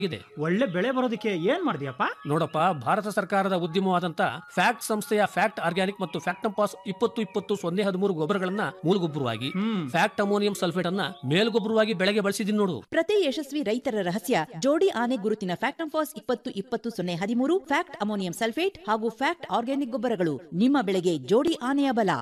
ಇದೆ ಒಳ್ಳೆ ಬೆಳೆ ಬರೋದಕ್ಕೆ ಏನ್ ಮಾಡಿದ್ಯಪ್ಪ ನೋಡಪ್ಪ ಭಾರತ ಸರ್ಕಾರದ ಉದ್ಯಮವಾದಂತ ಫ್ಯಾಕ್ಟ್ ಸಂಸ್ಥೆಯ ಫ್ಯಾಕ್ಟ್ ಆರ್ಗ್ಯಾನಿಕ್ ಮತ್ತು ಫ್ಯಾಕ್ಟಂಪಾಸ್ ಇಪ್ಪತ್ತು ಇಪ್ಪತ್ತು ಸೊನ್ನೆ ಹದಿಮೂರು ಗೊಬ್ಬರಗಳನ್ನ ಮೂಲಗೊಬ್ಬರವಾಗಿ ಹ್ಮ್ ಫ್ಯಾಕ್ಟ್ ಅಮೋನಿಯಂ ಸಲ್ಫೇಟ್ ಅನ್ನ ಮೇಲ್ಗೊಬ್ಬರವಾಗಿ ಬೆಳೆಗೆ ಬಳಸಿದೀನಿ ನೋಡು ಪ್ರತಿ ಯಶಸ್ವಿ ರೈತರ ರಹಸ್ಯ ಜೋಡಿ ಆನೆ ಗುರುತಿನ ಫ್ಯಾಕ್ಟಂಫಾಸ್ ಇಪ್ಪತ್ತು ಇಪ್ಪತ್ತು ಸೊನ್ನೆ ಹದಿಮೂರು ಫ್ಯಾಕ್ಟ್ ಅಮೋನಿಯಂ ಸಲ್ಫೇಟ್ ಹಾಗೂ ಫ್ಯಾಕ್ಟ್ ಆರ್ಗ್ಯಾನಿಕ್ ಗೊಬ್ಬರಗಳು ನಿಮ್ಮ ಬೆಳೆಗೆ ಜೋಡಿ ಆನೆಯ ಬಲ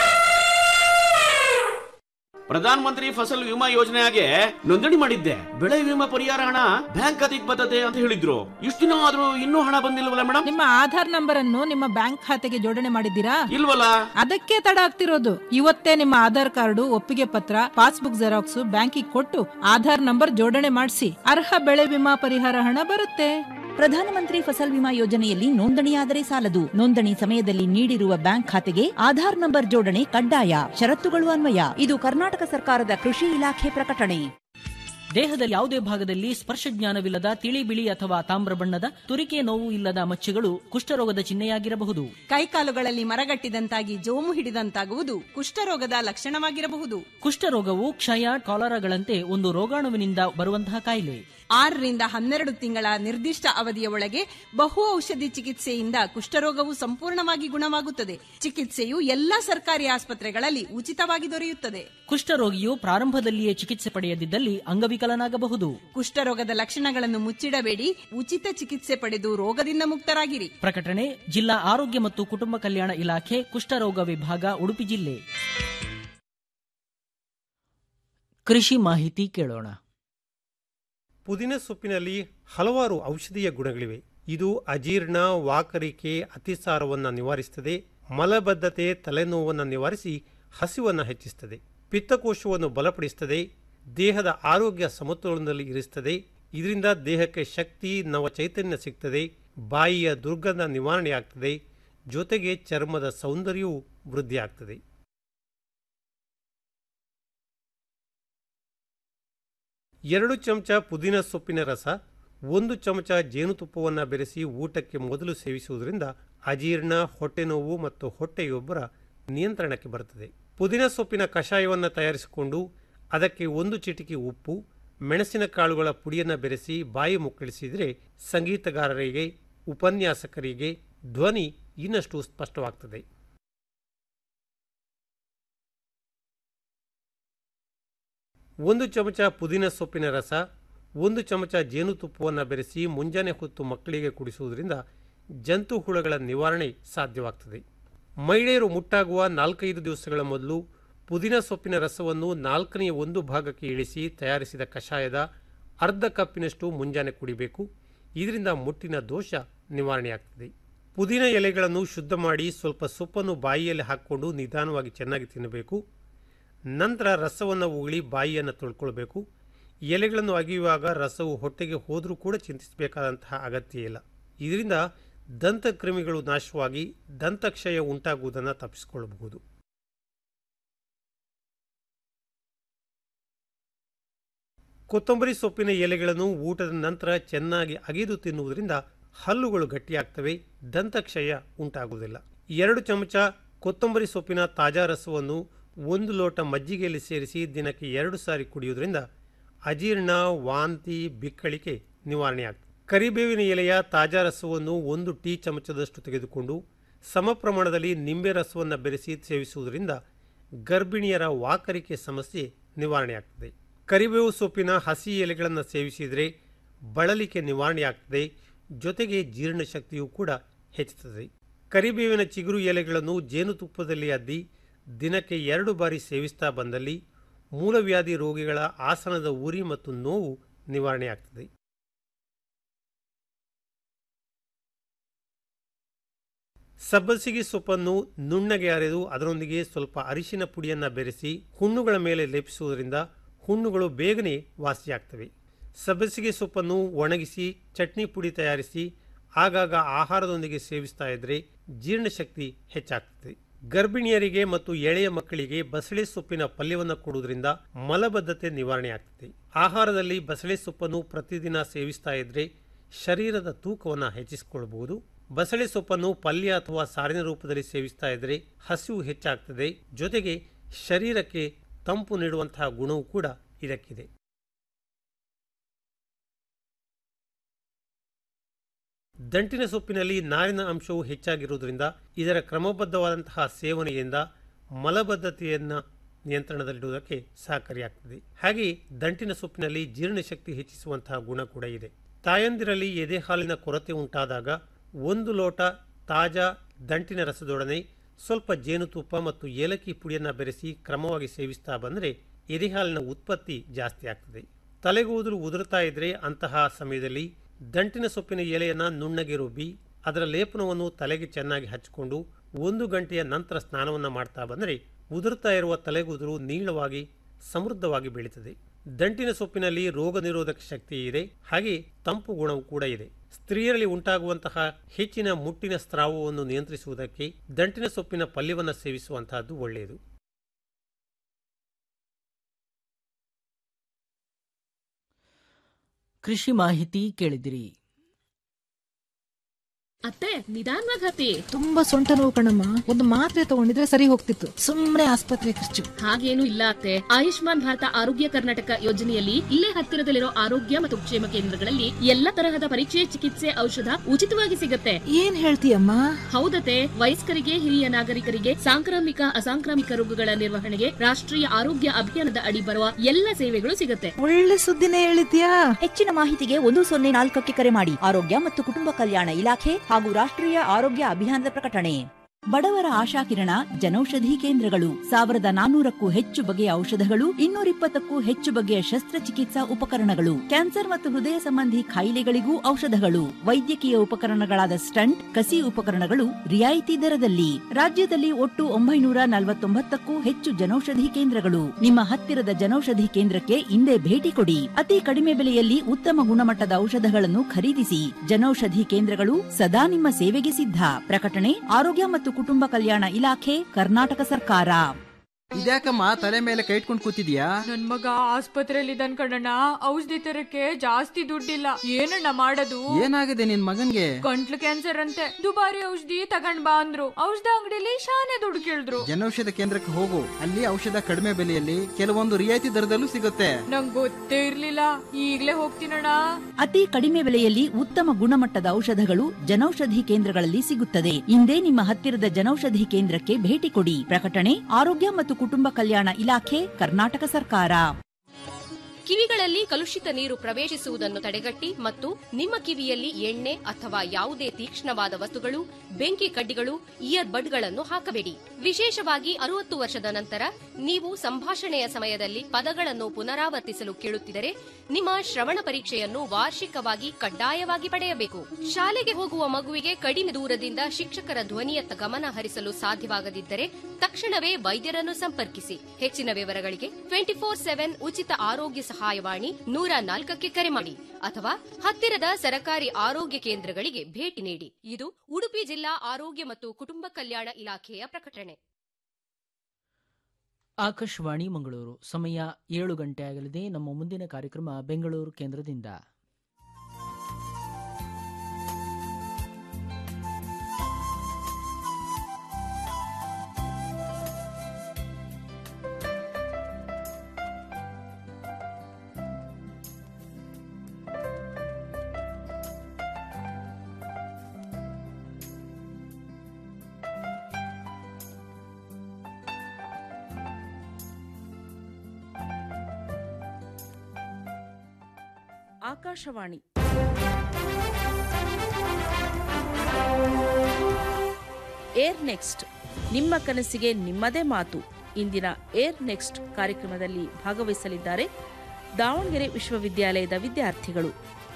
ಪ್ರಧಾನ ಮಂತ್ರಿ ಫಸಲ್ ವಿಮಾ ಯೋಜನೆಗೆ ನೋಂದಣಿ ಮಾಡಿದ್ದೆ ಬೆಳೆ ವಿಮಾ ಪರಿಹಾರ ಹಣ ಬ್ಯಾಂಕ್ ಖಾತೆಗೆ ಬರ್ತದೆ ಅಂತ ಹೇಳಿದ್ರು ಇಷ್ಟು ದಿನ ಆದ್ರೂ ಇನ್ನೂ ಹಣ ಬಂದಿಲ್ವಲ್ಲ ಮೇಡಮ್ ನಿಮ್ಮ ಆಧಾರ್ ನಂಬರ್ ಅನ್ನು ನಿಮ್ಮ ಬ್ಯಾಂಕ್ ಖಾತೆಗೆ ಜೋಡಣೆ ಮಾಡಿದ್ದೀರಾ ಇಲ್ವಲ್ಲ ಅದಕ್ಕೆ ತಡ ಆಗ್ತಿರೋದು ಇವತ್ತೇ ನಿಮ್ಮ ಆಧಾರ್ ಕಾರ್ಡು ಒಪ್ಪಿಗೆ ಪತ್ರ ಪಾಸ್ಬುಕ್ ಜೆರಾಕ್ಸ್ ಬ್ಯಾಂಕಿಗೆ ಕೊಟ್ಟು ಆಧಾರ್ ನಂಬರ್ ಜೋಡಣೆ ಮಾಡಿಸಿ ಅರ್ಹ ಬೆಳೆ ವಿಮಾ ಪರಿಹಾರ ಹಣ ಬರುತ್ತೆ ಪ್ರಧಾನಮಂತ್ರಿ ಫಸಲ್ ವಿಮಾ ಯೋಜನೆಯಲ್ಲಿ ನೋಂದಣಿಯಾದರೆ ಸಾಲದು ನೋಂದಣಿ ಸಮಯದಲ್ಲಿ ನೀಡಿರುವ ಬ್ಯಾಂಕ್ ಖಾತೆಗೆ ಆಧಾರ್ ನಂಬರ್ ಜೋಡಣೆ ಕಡ್ಡಾಯ ಷರತ್ತುಗಳು ಅನ್ವಯ ಇದು ಕರ್ನಾಟಕ ಸರ್ಕಾರದ ಕೃಷಿ ಇಲಾಖೆ ಪ್ರಕಟಣೆ ದೇಹದ ಯಾವುದೇ ಭಾಗದಲ್ಲಿ ಸ್ಪರ್ಶ ಜ್ಞಾನವಿಲ್ಲದ ತಿಳಿ ಬಿಳಿ ಅಥವಾ ತಾಮ್ರ ಬಣ್ಣದ ತುರಿಕೆ ನೋವು ಇಲ್ಲದ ಮಚ್ಚೆಗಳು ಕುಷ್ಠರೋಗದ ಚಿಹ್ನೆಯಾಗಿರಬಹುದು ಕೈಕಾಲುಗಳಲ್ಲಿ ಮರಗಟ್ಟಿದಂತಾಗಿ ಜೋಮು ಹಿಡಿದಂತಾಗುವುದು ಕುಷ್ಠರೋಗದ ಲಕ್ಷಣವಾಗಿರಬಹುದು ಕುಷ್ಠರೋಗವು ಕ್ಷಯ ಕಾಲರಾಗಳಂತೆ ಒಂದು ರೋಗಾಣುವಿನಿಂದ ಬರುವಂತಹ ಕಾಯಿಲೆ ಆರರಿಂದ ಹನ್ನೆರಡು ತಿಂಗಳ ನಿರ್ದಿಷ್ಟ ಅವಧಿಯ ಒಳಗೆ ಬಹು ಔಷಧಿ ಚಿಕಿತ್ಸೆಯಿಂದ ಕುಷ್ಠರೋಗವು ಸಂಪೂರ್ಣವಾಗಿ ಗುಣವಾಗುತ್ತದೆ ಚಿಕಿತ್ಸೆಯು ಎಲ್ಲಾ ಸರ್ಕಾರಿ ಆಸ್ಪತ್ರೆಗಳಲ್ಲಿ ಉಚಿತವಾಗಿ ದೊರೆಯುತ್ತದೆ ಕುಷ್ಠರೋಗಿಯು ಪ್ರಾರಂಭದಲ್ಲಿಯೇ ಚಿಕಿತ್ಸೆ ಪಡೆಯದಿದ್ದಲ್ಲಿ ಅಂಗವಿಕಲನಾಗಬಹುದು ಕುಷ್ಠರೋಗದ ಲಕ್ಷಣಗಳನ್ನು ಮುಚ್ಚಿಡಬೇಡಿ ಉಚಿತ ಚಿಕಿತ್ಸೆ ಪಡೆದು ರೋಗದಿಂದ ಮುಕ್ತರಾಗಿರಿ ಪ್ರಕಟಣೆ ಜಿಲ್ಲಾ ಆರೋಗ್ಯ ಮತ್ತು ಕುಟುಂಬ ಕಲ್ಯಾಣ ಇಲಾಖೆ ಕುಷ್ಠರೋಗ ವಿಭಾಗ ಉಡುಪಿ ಜಿಲ್ಲೆ ಕೃಷಿ ಮಾಹಿತಿ ಕೇಳೋಣ ಪುದೀನ ಸೊಪ್ಪಿನಲ್ಲಿ ಹಲವಾರು ಔಷಧೀಯ ಗುಣಗಳಿವೆ ಇದು ಅಜೀರ್ಣ ವಾಕರಿಕೆ ಅತಿಸಾರವನ್ನು ನಿವಾರಿಸುತ್ತದೆ ಮಲಬದ್ಧತೆ ತಲೆನೋವನ್ನು ನಿವಾರಿಸಿ ಹಸಿವನ್ನು ಹೆಚ್ಚಿಸುತ್ತದೆ ಪಿತ್ತಕೋಶವನ್ನು ಬಲಪಡಿಸುತ್ತದೆ ದೇಹದ ಆರೋಗ್ಯ ಸಮತೋಲನದಲ್ಲಿ ಇರಿಸುತ್ತದೆ ಇದರಿಂದ ದೇಹಕ್ಕೆ ಶಕ್ತಿ ನವ ಚೈತನ್ಯ ಸಿಗ್ತದೆ ಬಾಯಿಯ ದುರ್ಗಂಧ ನಿವಾರಣೆಯಾಗ್ತದೆ ಜೊತೆಗೆ ಚರ್ಮದ ಸೌಂದರ್ಯವೂ ವೃದ್ಧಿಯಾಗ್ತದೆ ಎರಡು ಚಮಚ ಪುದೀನ ಸೊಪ್ಪಿನ ರಸ ಒಂದು ಚಮಚ ಜೇನುತುಪ್ಪವನ್ನು ಬೆರೆಸಿ ಊಟಕ್ಕೆ ಮೊದಲು ಸೇವಿಸುವುದರಿಂದ ಅಜೀರ್ಣ ಹೊಟ್ಟೆನೋವು ಮತ್ತು ಹೊಟ್ಟೆಯೊಬ್ಬರ ನಿಯಂತ್ರಣಕ್ಕೆ ಬರುತ್ತದೆ ಪುದೀನ ಸೊಪ್ಪಿನ ಕಷಾಯವನ್ನು ತಯಾರಿಸಿಕೊಂಡು ಅದಕ್ಕೆ ಒಂದು ಚಿಟಿಕೆ ಉಪ್ಪು ಮೆಣಸಿನ ಕಾಳುಗಳ ಪುಡಿಯನ್ನು ಬೆರೆಸಿ ಬಾಯಿ ಮುಕ್ಕಳಿಸಿದರೆ ಸಂಗೀತಗಾರರಿಗೆ ಉಪನ್ಯಾಸಕರಿಗೆ ಧ್ವನಿ ಇನ್ನಷ್ಟು ಸ್ಪಷ್ಟವಾಗ್ತದೆ ಒಂದು ಚಮಚ ಪುದೀನ ಸೊಪ್ಪಿನ ರಸ ಒಂದು ಚಮಚ ಜೇನುತುಪ್ಪವನ್ನು ಬೆರೆಸಿ ಮುಂಜಾನೆ ಹೊತ್ತು ಮಕ್ಕಳಿಗೆ ಕುಡಿಸುವುದರಿಂದ ಜಂತು ಹುಳಗಳ ನಿವಾರಣೆ ಸಾಧ್ಯವಾಗ್ತದೆ ಮಹಿಳೆಯರು ಮುಟ್ಟಾಗುವ ನಾಲ್ಕೈದು ದಿವಸಗಳ ಮೊದಲು ಪುದೀನ ಸೊಪ್ಪಿನ ರಸವನ್ನು ನಾಲ್ಕನೆಯ ಒಂದು ಭಾಗಕ್ಕೆ ಇಳಿಸಿ ತಯಾರಿಸಿದ ಕಷಾಯದ ಅರ್ಧ ಕಪ್ಪಿನಷ್ಟು ಮುಂಜಾನೆ ಕುಡಿಬೇಕು ಇದರಿಂದ ಮುಟ್ಟಿನ ದೋಷ ನಿವಾರಣೆಯಾಗ್ತದೆ ಪುದೀನ ಎಲೆಗಳನ್ನು ಶುದ್ಧ ಮಾಡಿ ಸ್ವಲ್ಪ ಸೊಪ್ಪನ್ನು ಬಾಯಿಯಲ್ಲಿ ಹಾಕಿಕೊಂಡು ನಿಧಾನವಾಗಿ ಚೆನ್ನಾಗಿ ತಿನ್ನಬೇಕು ನಂತರ ರಸವನ್ನು ಉಗುಳಿ ಬಾಯಿಯನ್ನು ತೊಳ್ಕೊಳ್ಬೇಕು ಎಲೆಗಳನ್ನು ಅಗಿಯುವಾಗ ರಸವು ಹೊಟ್ಟೆಗೆ ಹೋದರೂ ಕೂಡ ಚಿಂತಿಸಬೇಕಾದಂತಹ ಅಗತ್ಯ ಇಲ್ಲ ಇದರಿಂದ ದಂತಕ್ರಿಮಿಗಳು ನಾಶವಾಗಿ ದಂತಕ್ಷಯ ಉಂಟಾಗುವುದನ್ನು ತಪ್ಪಿಸಿಕೊಳ್ಳಬಹುದು ಕೊತ್ತಂಬರಿ ಸೊಪ್ಪಿನ ಎಲೆಗಳನ್ನು ಊಟದ ನಂತರ ಚೆನ್ನಾಗಿ ಅಗೆದು ತಿನ್ನುವುದರಿಂದ ಹಲ್ಲುಗಳು ಗಟ್ಟಿಯಾಗ್ತವೆ ದಂತಕ್ಷಯ ಉಂಟಾಗುವುದಿಲ್ಲ ಎರಡು ಚಮಚ ಕೊತ್ತಂಬರಿ ಸೊಪ್ಪಿನ ತಾಜಾ ರಸವನ್ನು ಒಂದು ಲೋಟ ಮಜ್ಜಿಗೆಯಲ್ಲಿ ಸೇರಿಸಿ ದಿನಕ್ಕೆ ಎರಡು ಸಾರಿ ಕುಡಿಯುವುದರಿಂದ ಅಜೀರ್ಣ ವಾಂತಿ ಬಿಕ್ಕಳಿಕೆ ನಿವಾರಣೆಯಾಗ್ತದೆ ಕರಿಬೇವಿನ ಎಲೆಯ ತಾಜಾ ರಸವನ್ನು ಒಂದು ಟೀ ಚಮಚದಷ್ಟು ತೆಗೆದುಕೊಂಡು ಸಮ ಪ್ರಮಾಣದಲ್ಲಿ ನಿಂಬೆ ರಸವನ್ನು ಬೆರೆಸಿ ಸೇವಿಸುವುದರಿಂದ ಗರ್ಭಿಣಿಯರ ವಾಕರಿಕೆ ಸಮಸ್ಯೆ ನಿವಾರಣೆಯಾಗ್ತದೆ ಕರಿಬೇವು ಸೊಪ್ಪಿನ ಹಸಿ ಎಲೆಗಳನ್ನು ಸೇವಿಸಿದರೆ ಬಳಲಿಕೆ ನಿವಾರಣೆಯಾಗ್ತದೆ ಜೊತೆಗೆ ಜೀರ್ಣಶಕ್ತಿಯೂ ಕೂಡ ಹೆಚ್ಚುತ್ತದೆ ಕರಿಬೇವಿನ ಚಿಗುರು ಎಲೆಗಳನ್ನು ಜೇನುತುಪ್ಪದಲ್ಲಿ ಅದ್ದಿ ದಿನಕ್ಕೆ ಎರಡು ಬಾರಿ ಸೇವಿಸ್ತಾ ಬಂದಲ್ಲಿ ಮೂಲವ್ಯಾಧಿ ರೋಗಿಗಳ ಆಸನದ ಉರಿ ಮತ್ತು ನೋವು ನಿವಾರಣೆಯಾಗ್ತದೆ ಸಬ್ಬಸಿಗೆ ಸೊಪ್ಪನ್ನು ನುಣ್ಣಗೆ ಅರೆದು ಅದರೊಂದಿಗೆ ಸ್ವಲ್ಪ ಅರಿಶಿನ ಪುಡಿಯನ್ನು ಬೆರೆಸಿ ಹುಣ್ಣುಗಳ ಮೇಲೆ ಲೇಪಿಸುವುದರಿಂದ ಹುಣ್ಣುಗಳು ಬೇಗನೆ ವಾಸಿಯಾಗ್ತವೆ ಸಬ್ಬಸಿಗೆ ಸೊಪ್ಪನ್ನು ಒಣಗಿಸಿ ಚಟ್ನಿ ಪುಡಿ ತಯಾರಿಸಿ ಆಗಾಗ ಆಹಾರದೊಂದಿಗೆ ಸೇವಿಸ್ತಾ ಇದ್ದರೆ ಜೀರ್ಣಶಕ್ತಿ ಹೆಚ್ಚಾಗ್ತದೆ ಗರ್ಭಿಣಿಯರಿಗೆ ಮತ್ತು ಎಳೆಯ ಮಕ್ಕಳಿಗೆ ಬಸಳೆ ಸೊಪ್ಪಿನ ಪಲ್ಯವನ್ನು ಕೊಡುವುದರಿಂದ ಮಲಬದ್ಧತೆ ನಿವಾರಣೆ ಆಗ್ತದೆ ಆಹಾರದಲ್ಲಿ ಬಸಳೆ ಸೊಪ್ಪನ್ನು ಪ್ರತಿದಿನ ಸೇವಿಸ್ತಾ ಇದ್ರೆ ಶರೀರದ ತೂಕವನ್ನು ಹೆಚ್ಚಿಸಿಕೊಳ್ಳಬಹುದು ಬಸಳೆ ಸೊಪ್ಪನ್ನು ಪಲ್ಯ ಅಥವಾ ಸಾರಿನ ರೂಪದಲ್ಲಿ ಸೇವಿಸ್ತಾ ಇದ್ರೆ ಹಸಿವು ಹೆಚ್ಚಾಗ್ತದೆ ಜೊತೆಗೆ ಶರೀರಕ್ಕೆ ತಂಪು ನೀಡುವಂತಹ ಗುಣವೂ ಕೂಡ ಇದಕ್ಕಿದೆ ದಂಟಿನ ಸೊಪ್ಪಿನಲ್ಲಿ ನಾರಿನ ಅಂಶವು ಹೆಚ್ಚಾಗಿರುವುದರಿಂದ ಇದರ ಕ್ರಮಬದ್ಧವಾದಂತಹ ಸೇವನೆಯಿಂದ ಮಲಬದ್ಧತೆಯನ್ನು ನಿಯಂತ್ರಣದಲ್ಲಿಡುವುದಕ್ಕೆ ಸಹಕಾರಿಯಾಗ್ತದೆ ಹಾಗೆ ದಂಟಿನ ಸೊಪ್ಪಿನಲ್ಲಿ ಜೀರ್ಣಶಕ್ತಿ ಹೆಚ್ಚಿಸುವಂತಹ ಗುಣ ಕೂಡ ಇದೆ ತಾಯಂದಿರಲ್ಲಿ ಎದೆ ಹಾಲಿನ ಕೊರತೆ ಉಂಟಾದಾಗ ಒಂದು ಲೋಟ ತಾಜಾ ದಂಟಿನ ರಸದೊಡನೆ ಸ್ವಲ್ಪ ಜೇನುತುಪ್ಪ ಮತ್ತು ಏಲಕ್ಕಿ ಪುಡಿಯನ್ನು ಬೆರೆಸಿ ಕ್ರಮವಾಗಿ ಸೇವಿಸ್ತಾ ಬಂದರೆ ಎದೆಹಾಲಿನ ಉತ್ಪತ್ತಿ ಜಾಸ್ತಿ ಆಗ್ತದೆ ತಲೆಗೂದಲು ಉದುರುತ್ತಾ ಇದ್ರೆ ಅಂತಹ ಸಮಯದಲ್ಲಿ ದಂಟಿನ ಸೊಪ್ಪಿನ ಎಲೆಯನ್ನು ನುಣ್ಣಗೆ ರುಬ್ಬಿ ಅದರ ಲೇಪನವನ್ನು ತಲೆಗೆ ಚೆನ್ನಾಗಿ ಹಚ್ಚಿಕೊಂಡು ಒಂದು ಗಂಟೆಯ ನಂತರ ಸ್ನಾನವನ್ನು ಮಾಡ್ತಾ ಬಂದರೆ ಉದುರುತ್ತಾ ಇರುವ ತಲೆಗೂದಲು ನೀಳವಾಗಿ ಸಮೃದ್ಧವಾಗಿ ಬೆಳೀತದೆ ದಂಟಿನ ಸೊಪ್ಪಿನಲ್ಲಿ ರೋಗ ನಿರೋಧಕ ಶಕ್ತಿ ಇದೆ ಹಾಗೆ ತಂಪು ಗುಣವೂ ಕೂಡ ಇದೆ ಸ್ತ್ರೀಯರಲ್ಲಿ ಉಂಟಾಗುವಂತಹ ಹೆಚ್ಚಿನ ಮುಟ್ಟಿನ ಸ್ರಾವವನ್ನು ನಿಯಂತ್ರಿಸುವುದಕ್ಕೆ ದಂಟಿನ ಸೊಪ್ಪಿನ ಪಲ್ಯವನ್ನು ಸೇವಿಸುವಂತಹದ್ದು ಒಳ್ಳೆಯದು ಕೃಷಿ ಮಾಹಿತಿ ಕೇಳಿದಿರಿ ಅತ್ತೆ ನಿಧಾನವಾಗಿ ಹತ್ತಿ ತುಂಬಾ ಸೊಂಟ ನೋವು ಕಣಮ್ಮ ಒಂದು ಮಾತ್ರೆ ತಗೊಂಡಿದ್ರೆ ಸರಿ ಹೋಗ್ತಿತ್ತು ಸುಮ್ನೆ ಆಸ್ಪತ್ರೆ ಖರ್ಚು ಹಾಗೇನು ಇಲ್ಲ ಅತ್ತೆ ಆಯುಷ್ಮಾನ್ ಭಾರತ ಆರೋಗ್ಯ ಕರ್ನಾಟಕ ಯೋಜನೆಯಲ್ಲಿ ಇಲ್ಲೇ ಹತ್ತಿರದಲ್ಲಿರೋ ಆರೋಗ್ಯ ಮತ್ತು ಕ್ಷೇಮ ಕೇಂದ್ರಗಳಲ್ಲಿ ಎಲ್ಲ ತರಹದ ಪರೀಕ್ಷೆ ಚಿಕಿತ್ಸೆ ಔಷಧ ಉಚಿತವಾಗಿ ಸಿಗತ್ತೆ ಏನ್ ಹೇಳ್ತೀಯಮ್ಮ ಹೌದತೆ ವಯಸ್ಕರಿಗೆ ಹಿರಿಯ ನಾಗರಿಕರಿಗೆ ಸಾಂಕ್ರಾಮಿಕ ಅಸಾಂಕ್ರಾಮಿಕ ರೋಗಗಳ ನಿರ್ವಹಣೆಗೆ ರಾಷ್ಟ್ರೀಯ ಆರೋಗ್ಯ ಅಭಿಯಾನದ ಅಡಿ ಬರುವ ಎಲ್ಲ ಸೇವೆಗಳು ಸಿಗತ್ತೆ ಒಳ್ಳೆ ಸುದ್ದಿನೇ ಹೇಳಿದ್ಯಾ ಹೆಚ್ಚಿನ ಮಾಹಿತಿಗೆ ಒಂದು ಸೊನ್ನೆ ನಾಲ್ಕಕ್ಕೆ ಕರೆ ಮಾಡಿ ಆರೋಗ್ಯ ಮತ್ತು ಕುಟುಂಬ ಕಲ್ಯಾಣ ಇಲಾಖೆ ಹಾಗೂ ರಾಷ್ಟ್ರೀಯ ಆರೋಗ್ಯ ಅಭಿಯಾನದ ಪ್ರಕಟಣೆ ಬಡವರ ಆಶಾಕಿರಣ ಜನೌಷಧಿ ಕೇಂದ್ರಗಳು ಸಾವಿರದ ನಾನೂರಕ್ಕೂ ಹೆಚ್ಚು ಬಗೆಯ ಔಷಧಗಳು ಇನ್ನೂರಿಪ್ಪತ್ತಕ್ಕೂ ಹೆಚ್ಚು ಬಗೆಯ ಶಸ್ತ್ರಚಿಕಿತ್ಸಾ ಉಪಕರಣಗಳು ಕ್ಯಾನ್ಸರ್ ಮತ್ತು ಹೃದಯ ಸಂಬಂಧಿ ಕಾಯಿಲೆಗಳಿಗೂ ಔಷಧಗಳು ವೈದ್ಯಕೀಯ ಉಪಕರಣಗಳಾದ ಸ್ಟಂಟ್ ಕಸಿ ಉಪಕರಣಗಳು ರಿಯಾಯಿತಿ ದರದಲ್ಲಿ ರಾಜ್ಯದಲ್ಲಿ ಒಟ್ಟು ಒಂಬೈನೂರ ನಲವತ್ತೊಂಬತ್ತಕ್ಕೂ ಹೆಚ್ಚು ಜನೌಷಧಿ ಕೇಂದ್ರಗಳು ನಿಮ್ಮ ಹತ್ತಿರದ ಜನೌಷಧಿ ಕೇಂದ್ರಕ್ಕೆ ಇಂದೇ ಭೇಟಿ ಕೊಡಿ ಅತಿ ಕಡಿಮೆ ಬೆಲೆಯಲ್ಲಿ ಉತ್ತಮ ಗುಣಮಟ್ಟದ ಔಷಧಗಳನ್ನು ಖರೀದಿಸಿ ಜನೌಷಧಿ ಕೇಂದ್ರಗಳು ಸದಾ ನಿಮ್ಮ ಸೇವೆಗೆ ಸಿದ್ಧ ಪ್ರಕಟಣೆ ಆರೋಗ್ಯ ಮತ್ತು ಕುಟುಂಬ ಕಲ್ಯಾಣ ಇಲಾಖೆ ಕರ್ನಾಟಕ ಸರ್ಕಾರ ಇದ್ಯಾಕಮ್ಮ ತಲೆ ಮೇಲೆ ಕೈ ಇಟ್ಕೊಂಡು ಕೂತಿದ್ಯಾ ನನ್ ಮಗ ಆಸ್ಪತ್ರೆಯಲ್ಲಿ ಇದ್ದಾನ್ ಕಣಣ್ಣ ಔಷಧಿ ತರಕ್ಕೆ ಜಾಸ್ತಿ ದುಡ್ಡಿಲ್ಲ ಏನಣ್ಣ ಮಾಡೋದು ಏನಾಗಿದೆ ನಿನ್ ಮಗನ್ಗೆ ಗಂಟ್ಲು ಕ್ಯಾನ್ಸರ್ ಅಂತೆ ದುಬಾರಿ ಔಷಧಿ ತಗೊಂಡ್ ಬಾ ಅಂದ್ರು ಔಷಧ ಅಂಗಡಿಲಿ ಶಾನೆ ದುಡ್ಡು ಕೇಳಿದ್ರು ಜನೌಷಧ ಕೇಂದ್ರಕ್ಕೆ ಹೋಗು ಅಲ್ಲಿ ಔಷಧ ಕಡಿಮೆ ಬೆಲೆಯಲ್ಲಿ ಕೆಲವೊಂದು ರಿಯಾಯಿತಿ ದರದಲ್ಲೂ ಸಿಗುತ್ತೆ ನಂಗ್ ಗೊತ್ತೇ ಇರ್ಲಿಲ್ಲ ಈಗ್ಲೇ ಹೋಗ್ತೀನಣ್ಣ ಅತಿ ಕಡಿಮೆ ಬೆಲೆಯಲ್ಲಿ ಉತ್ತಮ ಗುಣಮಟ್ಟದ ಔಷಧಗಳು ಜನೌಷಧಿ ಕೇಂದ್ರಗಳಲ್ಲಿ ಸಿಗುತ್ತದೆ ಇಂದೇ ನಿಮ್ಮ ಹತ್ತಿರದ ಜನೌಷಧಿ ಕೇಂದ್ರಕ್ಕೆ ಭೇಟಿ ಕೊಡಿ ಪ್ರಕಟಣೆ ಆರೋಗ್ಯ ಮತ್ತು ಕುಟುಂಬ ಕಲ್ಯಾಣ ಇಲಾಖೆ ಕರ್ನಾಟಕ ಸರ್ಕಾರ ಕಿವಿಗಳಲ್ಲಿ ಕಲುಷಿತ ನೀರು ಪ್ರವೇಶಿಸುವುದನ್ನು ತಡೆಗಟ್ಟಿ ಮತ್ತು ನಿಮ್ಮ ಕಿವಿಯಲ್ಲಿ ಎಣ್ಣೆ ಅಥವಾ ಯಾವುದೇ ತೀಕ್ಷ್ಣವಾದ ವಸ್ತುಗಳು ಬೆಂಕಿ ಕಡ್ಡಿಗಳು ಇಯರ್ ಬಡ್ಗಳನ್ನು ಹಾಕಬೇಡಿ ವಿಶೇಷವಾಗಿ ಅರುವತ್ತು ವರ್ಷದ ನಂತರ ನೀವು ಸಂಭಾಷಣೆಯ ಸಮಯದಲ್ಲಿ ಪದಗಳನ್ನು ಪುನರಾವರ್ತಿಸಲು ಕೇಳುತ್ತಿದ್ದರೆ ನಿಮ್ಮ ಶ್ರವಣ ಪರೀಕ್ಷೆಯನ್ನು ವಾರ್ಷಿಕವಾಗಿ ಕಡ್ಡಾಯವಾಗಿ ಪಡೆಯಬೇಕು ಶಾಲೆಗೆ ಹೋಗುವ ಮಗುವಿಗೆ ಕಡಿಮೆ ದೂರದಿಂದ ಶಿಕ್ಷಕರ ಧ್ವನಿಯತ್ತ ಗಮನ ಹರಿಸಲು ಸಾಧ್ಯವಾಗದಿದ್ದರೆ ತಕ್ಷಣವೇ ವೈದ್ಯರನ್ನು ಸಂಪರ್ಕಿಸಿ ಹೆಚ್ಚಿನ ವಿವರಗಳಿಗೆ ಟ್ವೆಂಟಿ ಫೋರ್ ಸೆವೆನ್ ಉಚಿತ ಆರೋಗ್ಯ ಸಹಾಯವಾಣಿ ನೂರ ನಾಲ್ಕಕ್ಕೆ ಕರೆ ಮಾಡಿ ಅಥವಾ ಹತ್ತಿರದ ಸರಕಾರಿ ಆರೋಗ್ಯ ಕೇಂದ್ರಗಳಿಗೆ ಭೇಟಿ ನೀಡಿ ಇದು ಉಡುಪಿ ಜಿಲ್ಲಾ ಆರೋಗ್ಯ ಮತ್ತು ಕುಟುಂಬ ಕಲ್ಯಾಣ ಇಲಾಖೆಯ ಪ್ರಕಟಣೆ ಆಕಾಶವಾಣಿ ಮಂಗಳೂರು ಸಮಯ ಏಳು ಗಂಟೆ ಆಗಲಿದೆ ನಮ್ಮ ಮುಂದಿನ ಕಾರ್ಯಕ್ರಮ ಬೆಂಗಳೂರು ಕೇಂದ್ರದಿಂದ ಆಕಾಶವಾಣಿ ಏರ್ ನೆಕ್ಸ್ಟ್ ನಿಮ್ಮ ಕನಸಿಗೆ ನಿಮ್ಮದೇ ಮಾತು ಇಂದಿನ ಏರ್ ನೆಕ್ಸ್ಟ್ ಕಾರ್ಯಕ್ರಮದಲ್ಲಿ ಭಾಗವಹಿಸಲಿದ್ದಾರೆ ದಾವಣಗೆರೆ ವಿಶ್ವವಿದ್ಯಾಲಯದ ವಿದ್ಯಾರ್ಥಿಗಳು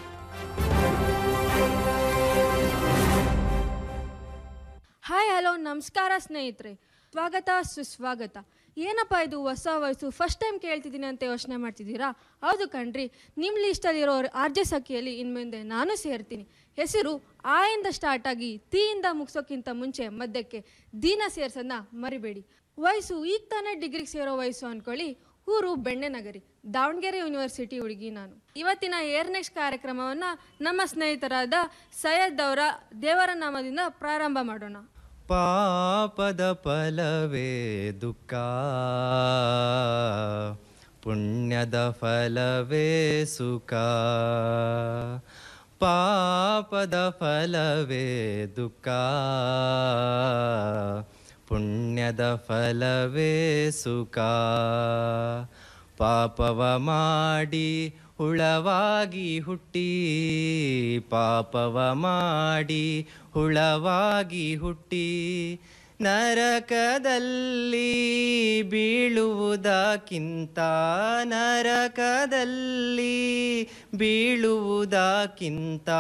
ಹಾಯ್ ಹಲೋ ನಮಸ್ಕಾರ ಸ್ನೇಹಿತರೆ ಸ್ವಾಗತ ಸುಸ್ವಾಗತ ಏನಪ್ಪ ಇದು ಹೊಸ ವಯಸ್ಸು ಫಸ್ಟ್ ಟೈಮ್ ಕೇಳ್ತಿದ್ದೀನಿ ಅಂತ ಯೋಚನೆ ಮಾಡ್ತಿದ್ದೀರಾ ಹೌದು ಕಣ್ರಿ ನಿಮ್ಮ ಲಿಸ್ಟಲ್ಲಿರೋ ಆರ್ ಜೆ ಸಖಿಯಲ್ಲಿ ಇನ್ಮುಂದೆ ನಾನು ಸೇರ್ತೀನಿ ಹೆಸರು ಆ ಇಂದ ಸ್ಟಾರ್ಟ್ ಆಗಿ ತೀಯಿಂದ ಮುಗಿಸೋಕ್ಕಿಂತ ಮುಂಚೆ ಮಧ್ಯಕ್ಕೆ ದೀನ ಸೇರ್ಸೋದನ್ನ ಮರಿಬೇಡಿ ವಯಸ್ಸು ಈಗ ತಾನೇ ಡಿಗ್ರಿಗೆ ಸೇರೋ ವಯಸ್ಸು ಅಂದ್ಕೊಳ್ಳಿ ಊರು ಬೆಣ್ಣೆನಗರಿ ದಾವಣಗೆರೆ ಯೂನಿವರ್ಸಿಟಿ ಹುಡುಗಿ ನಾನು ಇವತ್ತಿನ ಏರ್ ನೆಕ್ಸ್ಟ್ ಕಾರ್ಯಕ್ರಮವನ್ನು ನಮ್ಮ ಸ್ನೇಹಿತರಾದ ಸೈಯದ್ ಅವರ ದೇವರ ನಾಮದಿಂದ ಪ್ರಾರಂಭ ಮಾಡೋಣ ಪಾಪದ ಫಲವೇ ದುಃಖ ಪುಣ್ಯದ ಫಲವೇ ಸುಖ ಪಾಪದ ಫಲವೇ ದುಃಖ ಪುಣ್ಯದ ಫಲವೇ ಸುಖ ಪಾಪವ ಮಾಡಿ ಹುಳವಾಗಿ ಹುಟ್ಟಿ ಪಾಪವ ಮಾಡಿ ಹುಳವಾಗಿ ಹುಟ್ಟಿ ನರಕದಲ್ಲಿ ಬೀಳುವುದಕ್ಕಿಂತ ನರಕದಲ್ಲಿ ಬೀಳುವುದಕ್ಕಿಂತ